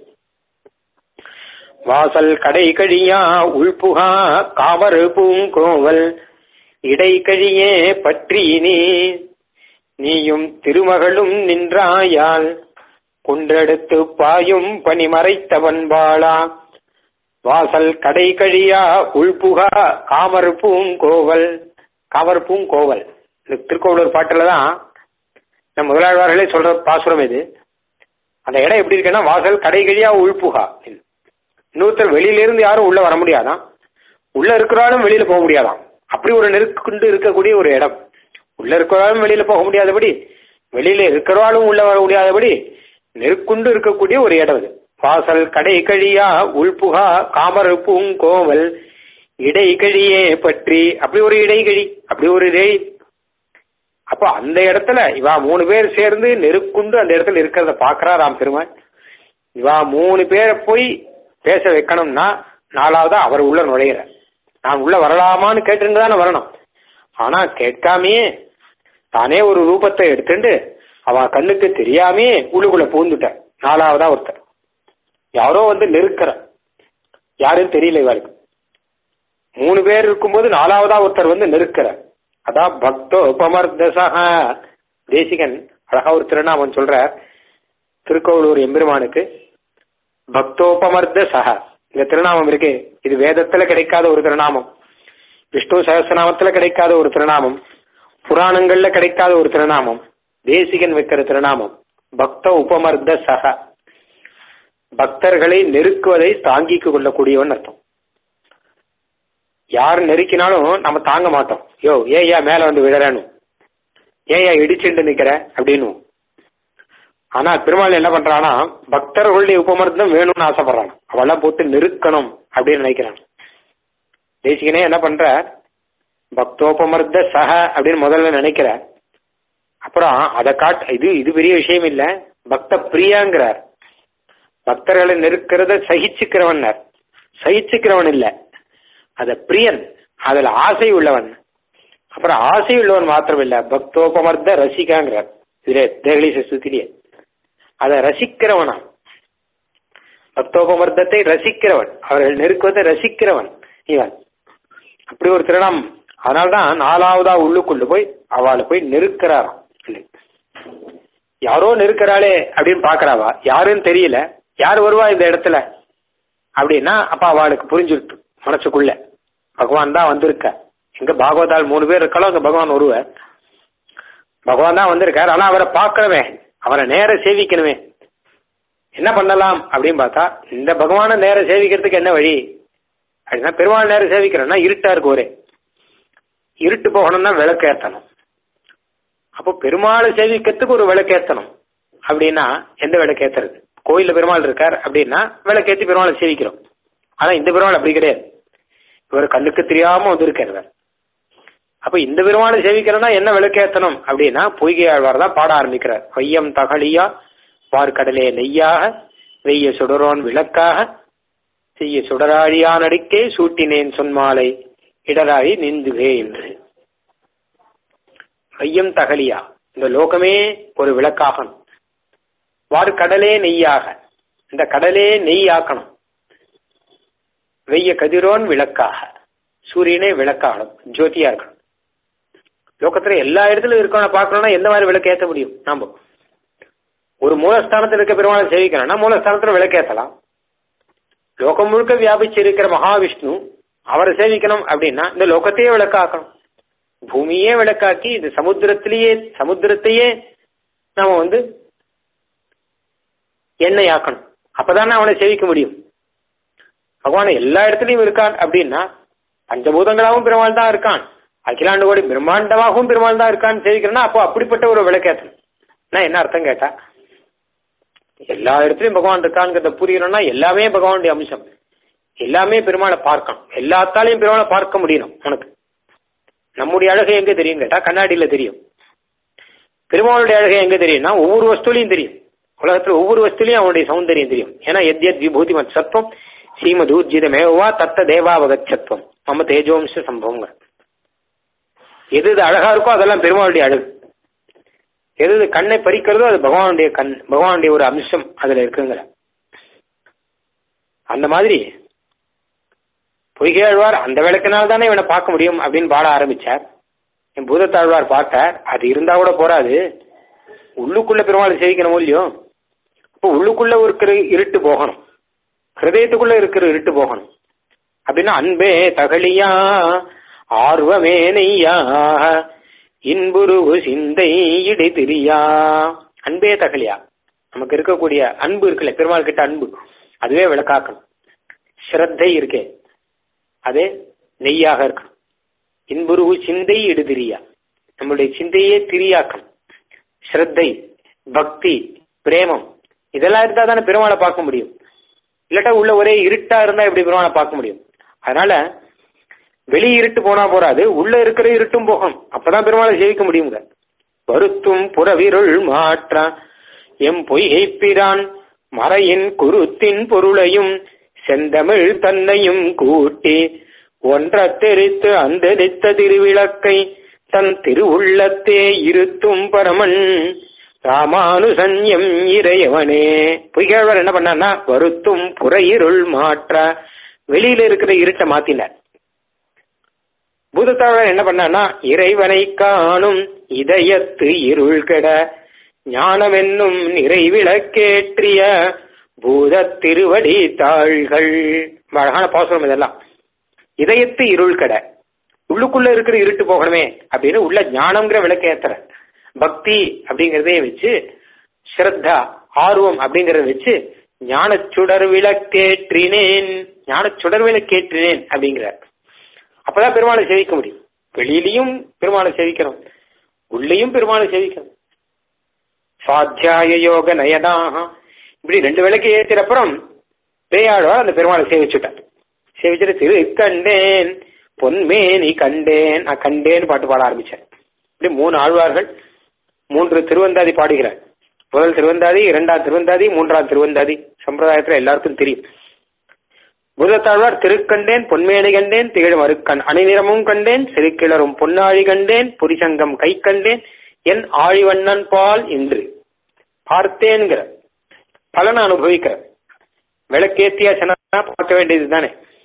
வாசல் கடை கழியா உள்புகா காமரு பூங்கோவல் இடை கழியே பற்றி நீ நீயும் திருமகளும் நின்றாயால் குன்றெடுத்து பாயும் பனி மறைத்தவன் பாளா வாசல் கடை கழியா உள்புகா காமர் பூங்கோவல் காமர் பூங்கோவல் இந்த திருக்கோவலூர் பாட்டுல தான் நம்ம முதலாளர்களே சொல்ற பாசுரம் இது அந்த இடம் எப்படி இருக்குன்னா வாசல் கடை கழியா உள்புகா இன்னொருத்தர் வெளியில இருந்து யாரும் உள்ள வர முடியாதான் உள்ள இருக்கிறாலும் வெளியில போக முடியாதாம் அப்படி ஒரு நெருக்குண்டு இருக்கக்கூடிய ஒரு இடம் உள்ள இருக்கிறாலும் வெளியில போக முடியாதபடி வெளியில இருக்கிறாலும் உள்ள வர முடியாதபடி நெருக்குண்டு இருக்கக்கூடிய ஒரு இடம் இது வாசல் கடை கழியா உள்புகா காமர் பூங்கோவல் இடைகழியே பற்றி அப்படி ஒரு இடைகழி அப்படி ஒரு இடை அப்போ அந்த இடத்துல இவா மூணு பேர் சேர்ந்து நெருக்குண்டு அந்த இடத்துல இருக்கிறத பாக்குறா ராம் பெருமாள் இவா மூணு பேரை போய் பேச வைக்கணும்னா நாலாவதா அவர் உள்ள நுழையிற நான் உள்ள வரலாமான்னு கேட்டுட்டு தானே வரணும் ஆனா கேட்காமையே தானே ஒரு ரூபத்தை எடுத்துட்டு அவ கண்ணுக்கு தெரியாமே உள்ளுக்குள்ள பூந்துட்ட நாலாவதா ஒருத்தர் யாரோ வந்து நெருக்கிற யாரும் தெரியல இவருக்கு மூணு பேர் இருக்கும்போது நாலாவதா ஒருத்தர் வந்து நெருக்கிற அதான் பக்தோ உபமர்தசக தேசிகன் அழகா ஒரு திருநாமன் சொல்ற திருக்கோவிலூர் எம்பெருமானுக்கு பக்தோபமர்த சக இந்த திருநாமம் இருக்கு இது வேதத்துல கிடைக்காத ஒரு திருநாமம் விஷ்ணு சகசநாமத்துல கிடைக்காத ஒரு திருநாமம் புராணங்கள்ல கிடைக்காத ஒரு திருநாமம் தேசிகன் வைக்கிற திருநாமம் பக்த உபமர்த சக பக்தர்களை நெருக்குவதை தாங்கிக் கொள்ளக்கூடியவன் அர்த்தம் யார் நெருக்கினாலும் நம்ம தாங்க மாட்டோம் யோ ஏயா மேல வந்து விழறணும் ஏயா இடிச்சுட்டு நிக்கிற அப்படின்னு ஆனா பெருமாள் என்ன பண்றானா பக்தர்களுடைய உபமர்த்தம் வேணும்னு ஆசைப்படுறான் அவெல்லாம் போட்டு நெருக்கணும் அப்படின்னு நினைக்கிறான் தேசிகனே என்ன பண்ற பக்தோபமர்த்த சக அப்படின்னு முதல்ல நினைக்கிற அப்புறம் அதை காட் இது இது பெரிய விஷயம் இல்ல பக்த பிரியாங்கிறார் பக்தர்களை நெருக்கிறத சகிச்சுக்கிறவன் சகிச்சுக்கிறவன் இல்ல அத பிரியன் அதுல ஆசை உள்ளவன் அப்புறம் ஆசை உள்ளவன் மாத்திரம் இல்ல பக்தோபமர்த்த ரசிகாங்கிறார் இதுல தேகலீச சுத்திலேயே அதை ரசிக்கிறவனா பக்தோபமர்த்தத்தை ரசிக்கிறவன் அவர்கள் நெருக்குவதை ரசிக்கிறவன் இவன் அப்படி ஒரு திருநாமம் அதனால்தான் நாலாவதா உள்ளுக்குள்ள போய் அவளை போய் நெருக்கிறாராம் யாரோ நெருக்கிறாளே அப்படின்னு பாக்குறாவா யாருன்னு தெரியல யார் வருவா இந்த இடத்துல அப்படின்னா அப்ப அவளுக்கு புரிஞ்சுட்டு மனசுக்குள்ள பகவான் தான் வந்திருக்க எங்க பாகவதால் மூணு பேர் இருக்காளோ அங்க பகவான் வருவார் பகவான் தான் வந்திருக்கார் ஆனா அவரை பார்க்கணுமே அவரை நேர சேவிக்கணுமே என்ன பண்ணலாம் அப்படின்னு பார்த்தா இந்த பகவானை நேர சேவிக்கிறதுக்கு என்ன வழி அப்படின்னா பெருமாள் நேரம் சேவிக்கிறோம்னா இருட்டா இருக்கு ஒரே இருட்டு போகணும்னா விளக்கு ஏத்தணும் அப்போ பெருமாளை சேவிக்கிறதுக்கு ஒரு விளக்கு ஏத்தணும் அப்படின்னா எந்த விளக்கு ஏத்துறது கோயில்ல பெருமாள் இருக்கார் அப்படின்னா விளக்கேத்தி பெருமாளை சேவிக்கிறோம் ஆனா இந்த பெருமாள் அப்படி கிடையாது இவர் கண்ணுக்கு தெரியாம வந்திருக்கிறார் அப்ப இந்த பெருமாளை சேவிக்கிறோம்னா என்ன விளக்கேத்தணும் அப்படின்னா பொய்கை ஆழ்வார் தான் பாட ஆரம்பிக்கிறார் வையம் தகழியா பார்க்கடலே நெய்யாக வெய்ய சுடரோன் விளக்காக செய்ய சுடராழியான் அடிக்கே சூட்டினேன் சொன்மாலை இடராழி நின்றுவே என்று வையம் தகலியா இந்த லோகமே ஒரு விளக்காகணும் வார் கடலே நெய்யாக இந்த கடலே நெய் ஆக்கணும் வெய்ய கதிரோன் விளக்காக சூரியனே விளக்காகணும் ஜோதியா இருக்கணும் லோகத்துல எல்லா இடத்துலயும் இருக்கணும் பார்க்கணும்னா எந்த மாதிரி விளக்கு ஏற்ற முடியும் நாம ஒரு மூலஸ்தானத்தில் இருக்க பெருமாளை சேவிக்கணும்னா மூலஸ்தானத்துல விளக்கேற்றலாம் லோகம் முழுக்க வியாபிச்சு இருக்கிற மகாவிஷ்ணு அவரை சேவிக்கணும் அப்படின்னா இந்த லோகத்தையே விளக்காக்கணும் பூமியே விளக்காக்கி இந்த சமுத்திரத்திலேயே சமுத்திரத்தையே நாம வந்து எண்ணெய் ஆக்கணும் அப்பதானே அவனை சேவிக்க முடியும் பகவான் எல்லா இடத்துலயும் இருக்கான் அப்படின்னா பஞ்சபூதங்களாகவும் பெருமாள் தான் இருக்கான் அகிலாண்டு கோடி பிரம்மாண்டமாகவும் பெருமாள் தான் இருக்கான்னு சேவிக்கிறேன்னா அப்போ அப்படிப்பட்ட ஒரு விளக்கேற்றணும் நான் என்ன அர்த்தம் கேட்டா எல்லா இடத்துலயும் பகவான் இருக்கான்ங்கிறத புரியணும்னா எல்லாமே பகவானுடைய அம்சம் எல்லாமே பெருமாளை பார்க்கணும் எல்லாத்தாலையும் பெருமாளை பார்க்க முடியணும் உனக்கு நம்முடைய அழகு எங்க தெரியும் கேட்டா கண்ணாடியில தெரியும் பெருமாளுடைய அழகு எங்க தெரியும்னா ஒவ்வொரு வஸ்துலையும் தெரியும் உலகத்துல ஒவ்வொரு வஸ்துலையும் அவனுடைய சௌந்தரியம் தெரியும் ஏன்னா எத் எத் விபூதி மத் சத்வம் ஸ்ரீமதூர்ஜிதமேவா தத்த தேவாவகச்சத்வம் மம தேஜோம்ச சம்பவங்க எது இது அழகா இருக்கோ அதெல்லாம் பெருமாளுடைய அழகு எது இது கண்ணை பறிக்கிறதோ அது பகவானுடைய கண் பகவானுடைய ஒரு அம்சம் அதுல இருக்குங்கிற அந்த மாதிரி பொய்கையாழ்வார் அந்த விளக்கினால் தானே இவனை பார்க்க முடியும் அப்படின்னு பாட ஆரம்பிச்சார் என் பூதத்தாழ்வார் பார்த்தார் அது இருந்தா கூட போறாது உள்ளுக்குள்ள பெருமாளை சேவிக்கணும் இல்லையோ அப்போ உள்ளுக்குள்ள இருக்கிற இருட்டு போகணும் ஹிருதயத்துக்குள்ள இருக்கிற இருட்டு போகணும் அப்படின்னா அன்பே தகலியா ஆர்வமே நெய்யா இன்புருவு சிந்தை இடை திரியா அன்பே தகலியா நமக்கு இருக்கக்கூடிய அன்பு இருக்குல்ல பெருமாள் கிட்ட அன்பு அதுவே விளக்காக்கணும் ஸ்ரத்தை இருக்கே அது நெய்யாக இருக்கணும் இன்புருவு சிந்தை இடுதிரியா நம்மளுடைய சிந்தையே திரியாக்கணும் ஸ்ரத்தை பக்தி பிரேமம் இதெல்லாம் இருந்தா தானே பெருமாளை பார்க்க முடியும் இல்லாட்டா உள்ள ஒரே இருட்டா இருந்தா எப்படி பெருமாளை பார்க்க முடியும் அதனால வெளி இருட்டு போனா போறாது உள்ள இருக்கிற இருட்டும் போகணும் அப்பதான் பெருமாளை சேவிக்க முடியுங்க வருத்தும் புறவிருள் மாற்றா எம் பொய்கை பிரான் மறையின் குருத்தின் பொருளையும் செந்தமிழ் தன்னையும் கூட்டி ஒன்ற தெரித்து அந்தரித்த திருவிளக்கை தன் திருவுள்ளத்தே இருத்தும் பரமன் ராமானுசன்யம் இறையவனே பொய்கேழ்வர் என்ன பண்ணார்னா வருத்தும் புற இருள் மாற்ற வெளியில இருக்கிற இருட்டை மாத்தினார் பூதத்தாழ்வார் என்ன பண்ணார்னா இறைவனை காணும் இதயத்து இருள் கெட ஞானமென்னும் நிறைவிளக்கேற்றிய பூத திருவடி தாள்கள் அழகான பாசுரம் இதெல்லாம் இதயத்து இருள் கெட உள்ளுக்குள்ள இருக்கிற இருட்டு போகணுமே அப்படின்னு உள்ள ஞானம்ங்கிற விளக்கேத்துற பக்தி அப்படிங்கறதே வச்சு ஸ்ரத்தா ஆர்வம் அப்படிங்கறத வச்சு ஞான சுடர் விளக்கேற்றினேன் ஞான சுடர் விளக்கேற்றினேன் அப்படிங்கிறார் அப்பதான் பெருமாளை சேவிக்க முடியும் வெளியிலையும் பெருமாளை சேவிக்கணும் உள்ளேயும் பெருமாளை சேவிக்கணும் சுவாத்தியாய யோக நயனாக இப்படி ரெண்டு விளக்கு ஏற்றின அப்புறம் பேயாழ்வார் அந்த பெருமாளை சேவிச்சுட்டார் சேவிச்சுட்டு திரு கண்டேன் பொன்மேனி கண்டேன் நான் கண்டேன் பாட்டு பாட ஆரம்பிச்சேன் இப்படி மூணு ஆழ்வார்கள் மூன்று திருவந்தாதி பாடுகிறார் முதல் திருவந்தாதி இரண்டாம் திருவந்தாதி மூன்றாம் திருவந்தாதி சம்பிரதாயத்துல எல்லாருக்கும் தெரியும் பூதத்தாழ்வார் திருக்கண்டேன் பொன்மேனி கண்டேன் திகழும் அருக்கண் அணிநிறமும் கண்டேன் செருக்கிளரும் பொன்னாழி கண்டேன் புரிசங்கம் கை கண்டேன் என் ஆழிவண்ணன் பால் என்று பார்த்தேன்கிற பலனை அனுபவிக்கிற விளக்கேத்தியாச்சனா பார்க்க வேண்டியது தானே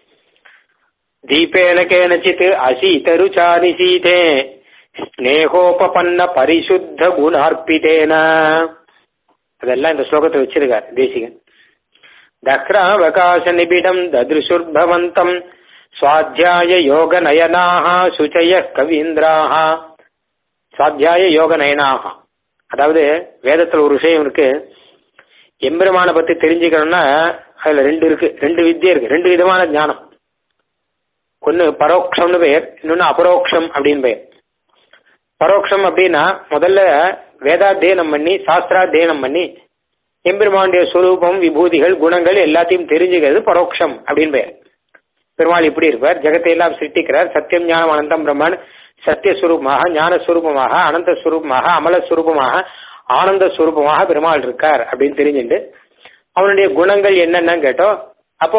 தீபேன கேனச்சித் அசீதருச்சாரி சீதே ஸ்னேகோபன்ன பரிசுத்த குணார்ப்பிதேன அதெல்லாம் இந்த ஸ்லோகத்தை வச்சிருக்கார் தேசிகன் தக்ராவகாச நிபிடம் ததிருஷுர்பவந்தம் சுவாத்தியாய யோக நயனாக சுச்சய கவீந்திராக சுவாத்தியாய யோக நயனாக அதாவது வேதத்துல ஒரு விஷயம் இருக்கு எம்பெருமான பத்தி தெரிஞ்சுக்கணும்னா அதுல ரெண்டு இருக்கு ரெண்டு வித்தியை இருக்கு ரெண்டு விதமான ஞானம் ஒன்னு பரோக்ஷம்னு பெயர் இன்னொன்னு அபரோக்ஷம் அப்படின்னு பெயர் பரோக்ஷம் அப்படின்னா முதல்ல வேதாத்தியனம் பண்ணி சாஸ்திராத்தியனம் பண்ணி எம்பெருமானுடைய சுரூபம் விபூதிகள் குணங்கள் எல்லாத்தையும் தெரிஞ்சுக்கிறது பரோக்ஷம் அப்படின்னு பெயர் பெருமாள் இப்படி இருப்பார் ஜெகத்தை எல்லாம் சிருஷ்டிக்கிறார் சத்தியம் ஞானம் அனந்தம் பிரம்மன் சத்தியஸ்வரூபமாக ஞானஸ்வரூபமாக அனந்த ஸ்வரூபமாக அமலஸ்வரூபமாக ஆனந்த ஸ்வரூபமாக பெருமாள் இருக்கார் அப்படின்னு தெரிஞ்சுட்டு அவனுடைய குணங்கள் என்னென்னு கேட்டோம் அப்போ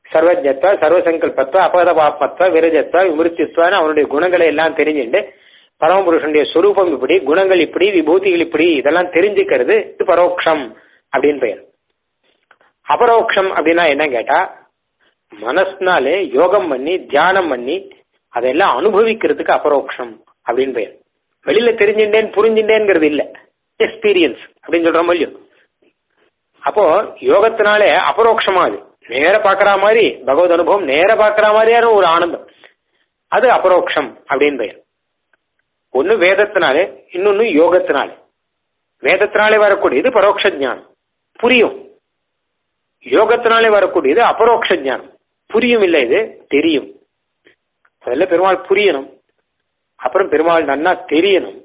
சர்வஜத்வா சர்வசங்கல்பத்வா அபகத பாப்பத்வா விரஜத்வா விமிருத்தித்வான்னு அவனுடைய குணங்களை எல்லாம் தெரிஞ்சுட்டு பரமபுருஷனுடைய சொரூபம் இப்படி குணங்கள் இப்படி விபூதிகள் இப்படி இதெல்லாம் தெரிஞ்சுக்கிறது இது பரோட்சம் அப்படின்னு பெயர் அபரோக்ஷம் அப்படின்னா என்ன கேட்டா மனசுனாலே யோகம் பண்ணி தியானம் பண்ணி அதெல்லாம் அனுபவிக்கிறதுக்கு அபரோக்ஷம் அப்படின்னு பெயர் வெளியில தெரிஞ்சுட்டேன் புரிஞ்சுட்டேங்கிறது இல்ல எக்ஸ்பீரியன்ஸ் அப்படின்னு சொல்ற இல்லையோ அப்போ யோகத்தினாலே அபரோக்ஷமா அது நேர பாக்குற மாதிரி பகவத் அனுபவம் நேர பாக்குற மாதிரியான ஒரு ஆனந்தம் அது அபரோக்ஷம் அப்படின்னு பெயர் ஒன்னு வேதத்தினாலே இன்னொன்னு யோகத்தினாலே வேதத்தினாலே வரக்கூடியது பரோட்ச ஞானம் புரியும் யோகத்தினாலே வரக்கூடியது அபரோக்ஷ ஞானம் புரியும் இல்லை இது தெரியும் முதல்ல பெருமாள் புரியணும் அப்புறம் பெருமாள் நன்னா தெரியணும்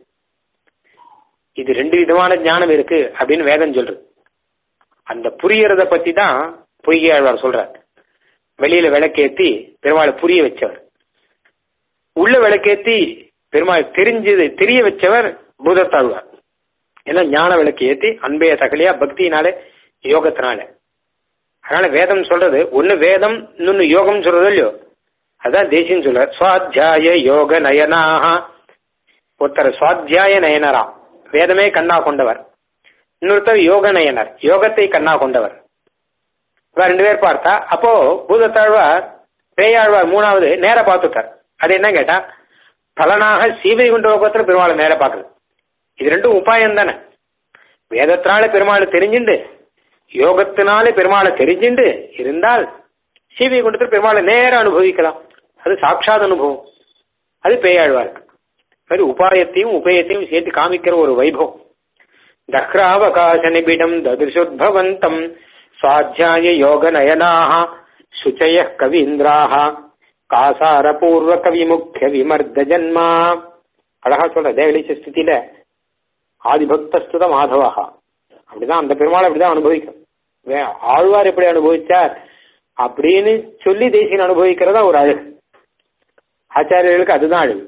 இது ரெண்டு விதமான ஞானம் இருக்கு அப்படின்னு வேதம் சொல்றது அந்த புரியறத பத்தி தான் பொய்யாழ்வார் சொல்றார் வெளியில விளக்கேத்தி பெருமாளை புரிய வச்சவர் உள்ள விளக்கேத்தி பெருமாள் தெரிஞ்சது தெரிய வச்சவர் பூதத்தாழ்வார் ஏன்னா ஞான விளக்கு ஏத்தி அன்பைய தகலியா பக்தியினாலே யோகத்தினால அதனால வேதம் சொல்றது ஒன்னு வேதம் இன்னொன்னு யோகம் சொல்றது இல்லையோ அதான் தேசியம் சொல்ற சுவாத்தியாய யோக நயனாக ஒருத்தர் சுவாத்தியாய நயனரா வேதமே கண்ணா கொண்டவர் இன்னொருத்தர் யோக நயனர் யோகத்தை கண்ணா கொண்டவர் இவ ரெண்டு பேர் பார்த்தா அப்போ பூதத்தாழ்வார் பேயாழ்வார் மூணாவது நேர பார்த்துட்டார் அது என்ன கேட்டா பலனாக சீவை குண்ட லோகத்துல பெருமாளை நேர பார்க்குது இது ரெண்டும் உபாயம் தானே வேதத்தினால பெருமாளை தெரிஞ்சுண்டு யோகத்தினாலே பெருமாளை தெரிஞ்சுண்டு இருந்தால் சீவை குண்டத்தில் பெருமாளை நேர அனுபவிக்கலாம் அது சாட்சாத் அனுபவம் அது பேயாழ்வாருக்கு அது உபாயத்தையும் உபயத்தையும் சேர்த்து காமிக்கிற ஒரு வைபவம் தஹ்ராவகாச நிபிடம் ததிருஷோத்பவந்தம் சுவாத்தியாய யோக நயனாக சுச்சய கவீந்திராக காசார பூர்வ கவி முக்கிய விமர்த ஜன்மா அழகா சொல்ற தேவலிச்ச ஸ்திதியில ஆதிபக்தஸ்துத மாதவா அப்படிதான் அந்த பெருமாள் அப்படிதான் அனுபவிக்கும் வே- ஆழ்வார் எப்படி அனுபவிச்சார் அப்படின்னு சொல்லி தேசியன் அனுபவிக்கிறதா ஒரு அழகு ஆச்சாரியர்களுக்கு அதுதான் அழகு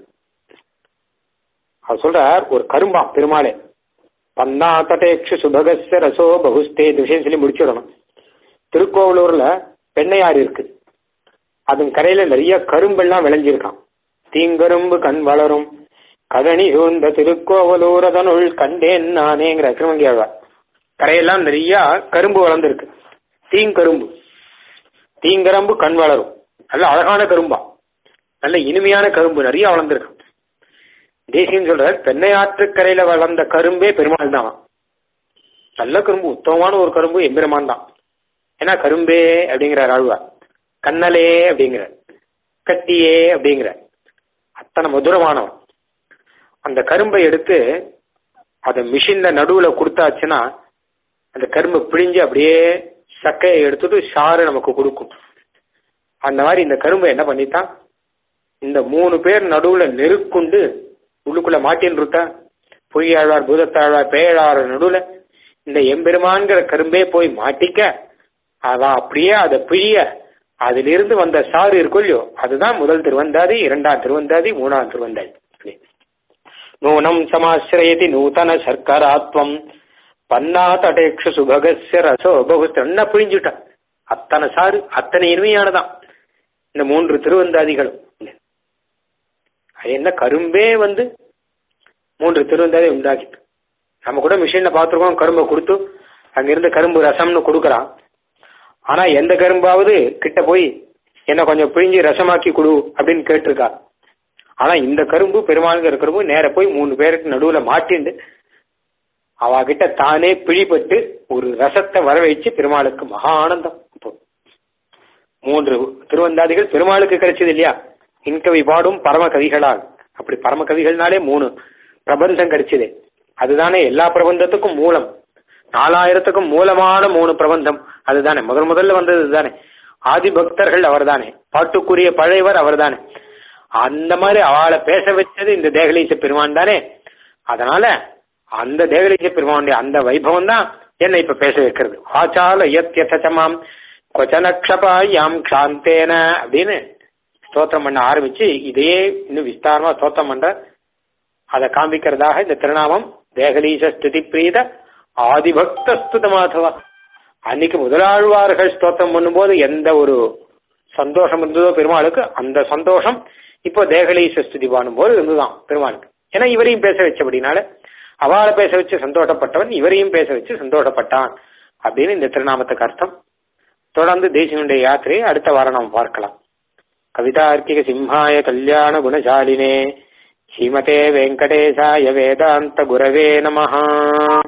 அவர் சொல்றார் ஒரு கரும்பா பெருமாளே பன்னா தட்டேக்ஷு சுபகஸ்ய ரசோ பகுஸ்தே விஷயம் சொல்லி முடிச்சிடணும் திருக்கோவலூர்ல பெண்ணையாறு இருக்கு அதன் கரையில நிறைய கரும்பெல்லாம் விளைஞ்சிருக்கான் தீங்கரும்பு கண் வளரும் கதனி சூழ்ந்த திருக்கோவலூரதனுள் கண்டேன் நானேங்கிற திருமங்கியாழ்வார் கரையெல்லாம் நிறைய கரும்பு வளர்ந்துருக்கு தீங்கரும்பு தீங்கரம்பு கண் வளரும் நல்ல அழகான கரும்பா நல்ல இனிமையான கரும்பு நிறைய வளர்ந்துருக்கு தேசியம் சொல்ற பெண்ணையாற்று கரையில வளர்ந்த கரும்பே பெருமாள் தான் நல்ல கரும்பு உத்தமமான ஒரு கரும்பு எம்பெருமான் தான் ஏன்னா கரும்பே அப்படிங்கிறார் ஆழ்வார் கண்ணலே அப்படிங்கிற கட்டியே அப்படிங்கிற அத்தனை மதுரமானவன் அந்த கரும்பை எடுத்து அதை மிஷின்ல நடுவுல கொடுத்தாச்சுன்னா அந்த கரும்பு பிழிஞ்சு அப்படியே சக்கையை எடுத்துட்டு சாறு நமக்கு கொடுக்கும் அந்த மாதிரி இந்த கரும்பை என்ன பண்ணித்தான் இந்த மூணு பேர் நடுவுல நெருக்குண்டு உள்ளுக்குள்ள மாட்டின்னு இருக்கா பொய்யாழ்வார் பூதத்தாழ்வார் பேயாழ்வார் நடுவுல இந்த எம்பெருமான்கிற கரும்பே போய் மாட்டிக்க அவன் அப்படியே அதை பிழிய அதிலிருந்து வந்த சாறு இருக்கும் இல்லையோ அதுதான் முதல் திருவந்தாதி இரண்டாம் திருவந்தாதி மூணாம் திருவந்தாதி அப்படி. நூனம் சமாசிரயதி நூதன சர்க்கராத்வம் பன்னா தடேக்ஷு சுபகஸ்ய ரசோ பகுஸ்தன்ன பிழிஞ்சுட்டான் அத்தனை சாறு அத்தனை இனிமையானதான் இந்த மூன்று திருவந்தாதிகளும் அது என்ன கரும்பே வந்து மூன்று திருவந்தாதி உண்டாக்கிட்டு நம்ம கூட மிஷின்ல பார்த்துருக்கோம் கரும்பை கொடுத்து அங்கிருந்து கரும்பு ரசம்னு கொடுக்கறான் ஆனா எந்த கரும்பாவது கிட்ட போய் என்ன கொஞ்சம் பிழிஞ்சு ரசமாக்கி கொடு அப்படின்னு கேட்டிருக்கா ஆனா இந்த கரும்பு பெருமாளுங்கிற கரும்பு நேர போய் மூணு பேருக்கு நடுவுல மாட்டிண்டு அவ கிட்ட தானே பிழிபட்டு ஒரு ரசத்தை வர வச்சு பெருமாளுக்கு மகா ஆனந்தம் இப்போ மூன்று திருவந்தாதிகள் பெருமாளுக்கு கிடைச்சது இல்லையா இன்கவி பாடும் பரம கவிகளால் அப்படி பரம கவிகள்னாலே மூணு பிரபந்தம் கிடைச்சது அதுதானே எல்லா பிரபந்தத்துக்கும் மூலம் நாலாயிரத்துக்கும் மூலமான மூணு பிரபந்தம் அதுதானே முதல் முதல்ல வந்தது தானே ஆதி பக்தர்கள் அவர்தானே பாட்டுக்குரிய பழையவர் அவர்தானே அந்த மாதிரி அவளை பேச வச்சது இந்த தேகலீச பெருமான் தானே அதனால அந்த தேகலீச பெருமானுடைய அந்த வைபவம் தான் என்னை இப்ப பேச வைக்கிறது வாச்சால யத்யதமாம் கொச்சனக்ஷபாயாம் க்ஷாந்தேன அப்படின்னு ஸ்தோத்திரம் பண்ண ஆரம்பிச்சு இதையே இன்னும் விஸ்தாரமா ஸ்தோத்திரம் பண்ற அதை காண்பிக்கிறதாக இந்த திருநாமம் தேகலீச ஸ்துதி பிரீத ஆதிபக்த ஸ்துத மாதவா அன்னைக்கு முதலாழ்வார்கள் ஸ்தோத்திரம் பண்ணும்போது எந்த ஒரு சந்தோஷம் இருந்ததோ பெருமாளுக்கு அந்த சந்தோஷம் இப்போ தேகலீச ஸ்துதி பண்ணும்போது இருந்துதான் பெருமாளுக்கு ஏன்னா இவரையும் பேச வச்சபடினால அவளை பேச வச்சு சந்தோஷப்பட்டவன் இவரையும் பேச வச்சு சந்தோஷப்பட்டான் அப்படின்னு இந்த திருநாமத்துக்கு அர்த்தம் தொடர்ந்து தேசியனுடைய யாத்திரையை அடுத்த வாரம் நாம் பார்க்கலாம் கவிதார்க்கிக சிம்ஹாய கல்யாண குணசாலினே ஸ்ரீமதே வெங்கடேசாய வேதாந்த குரவே நமஹா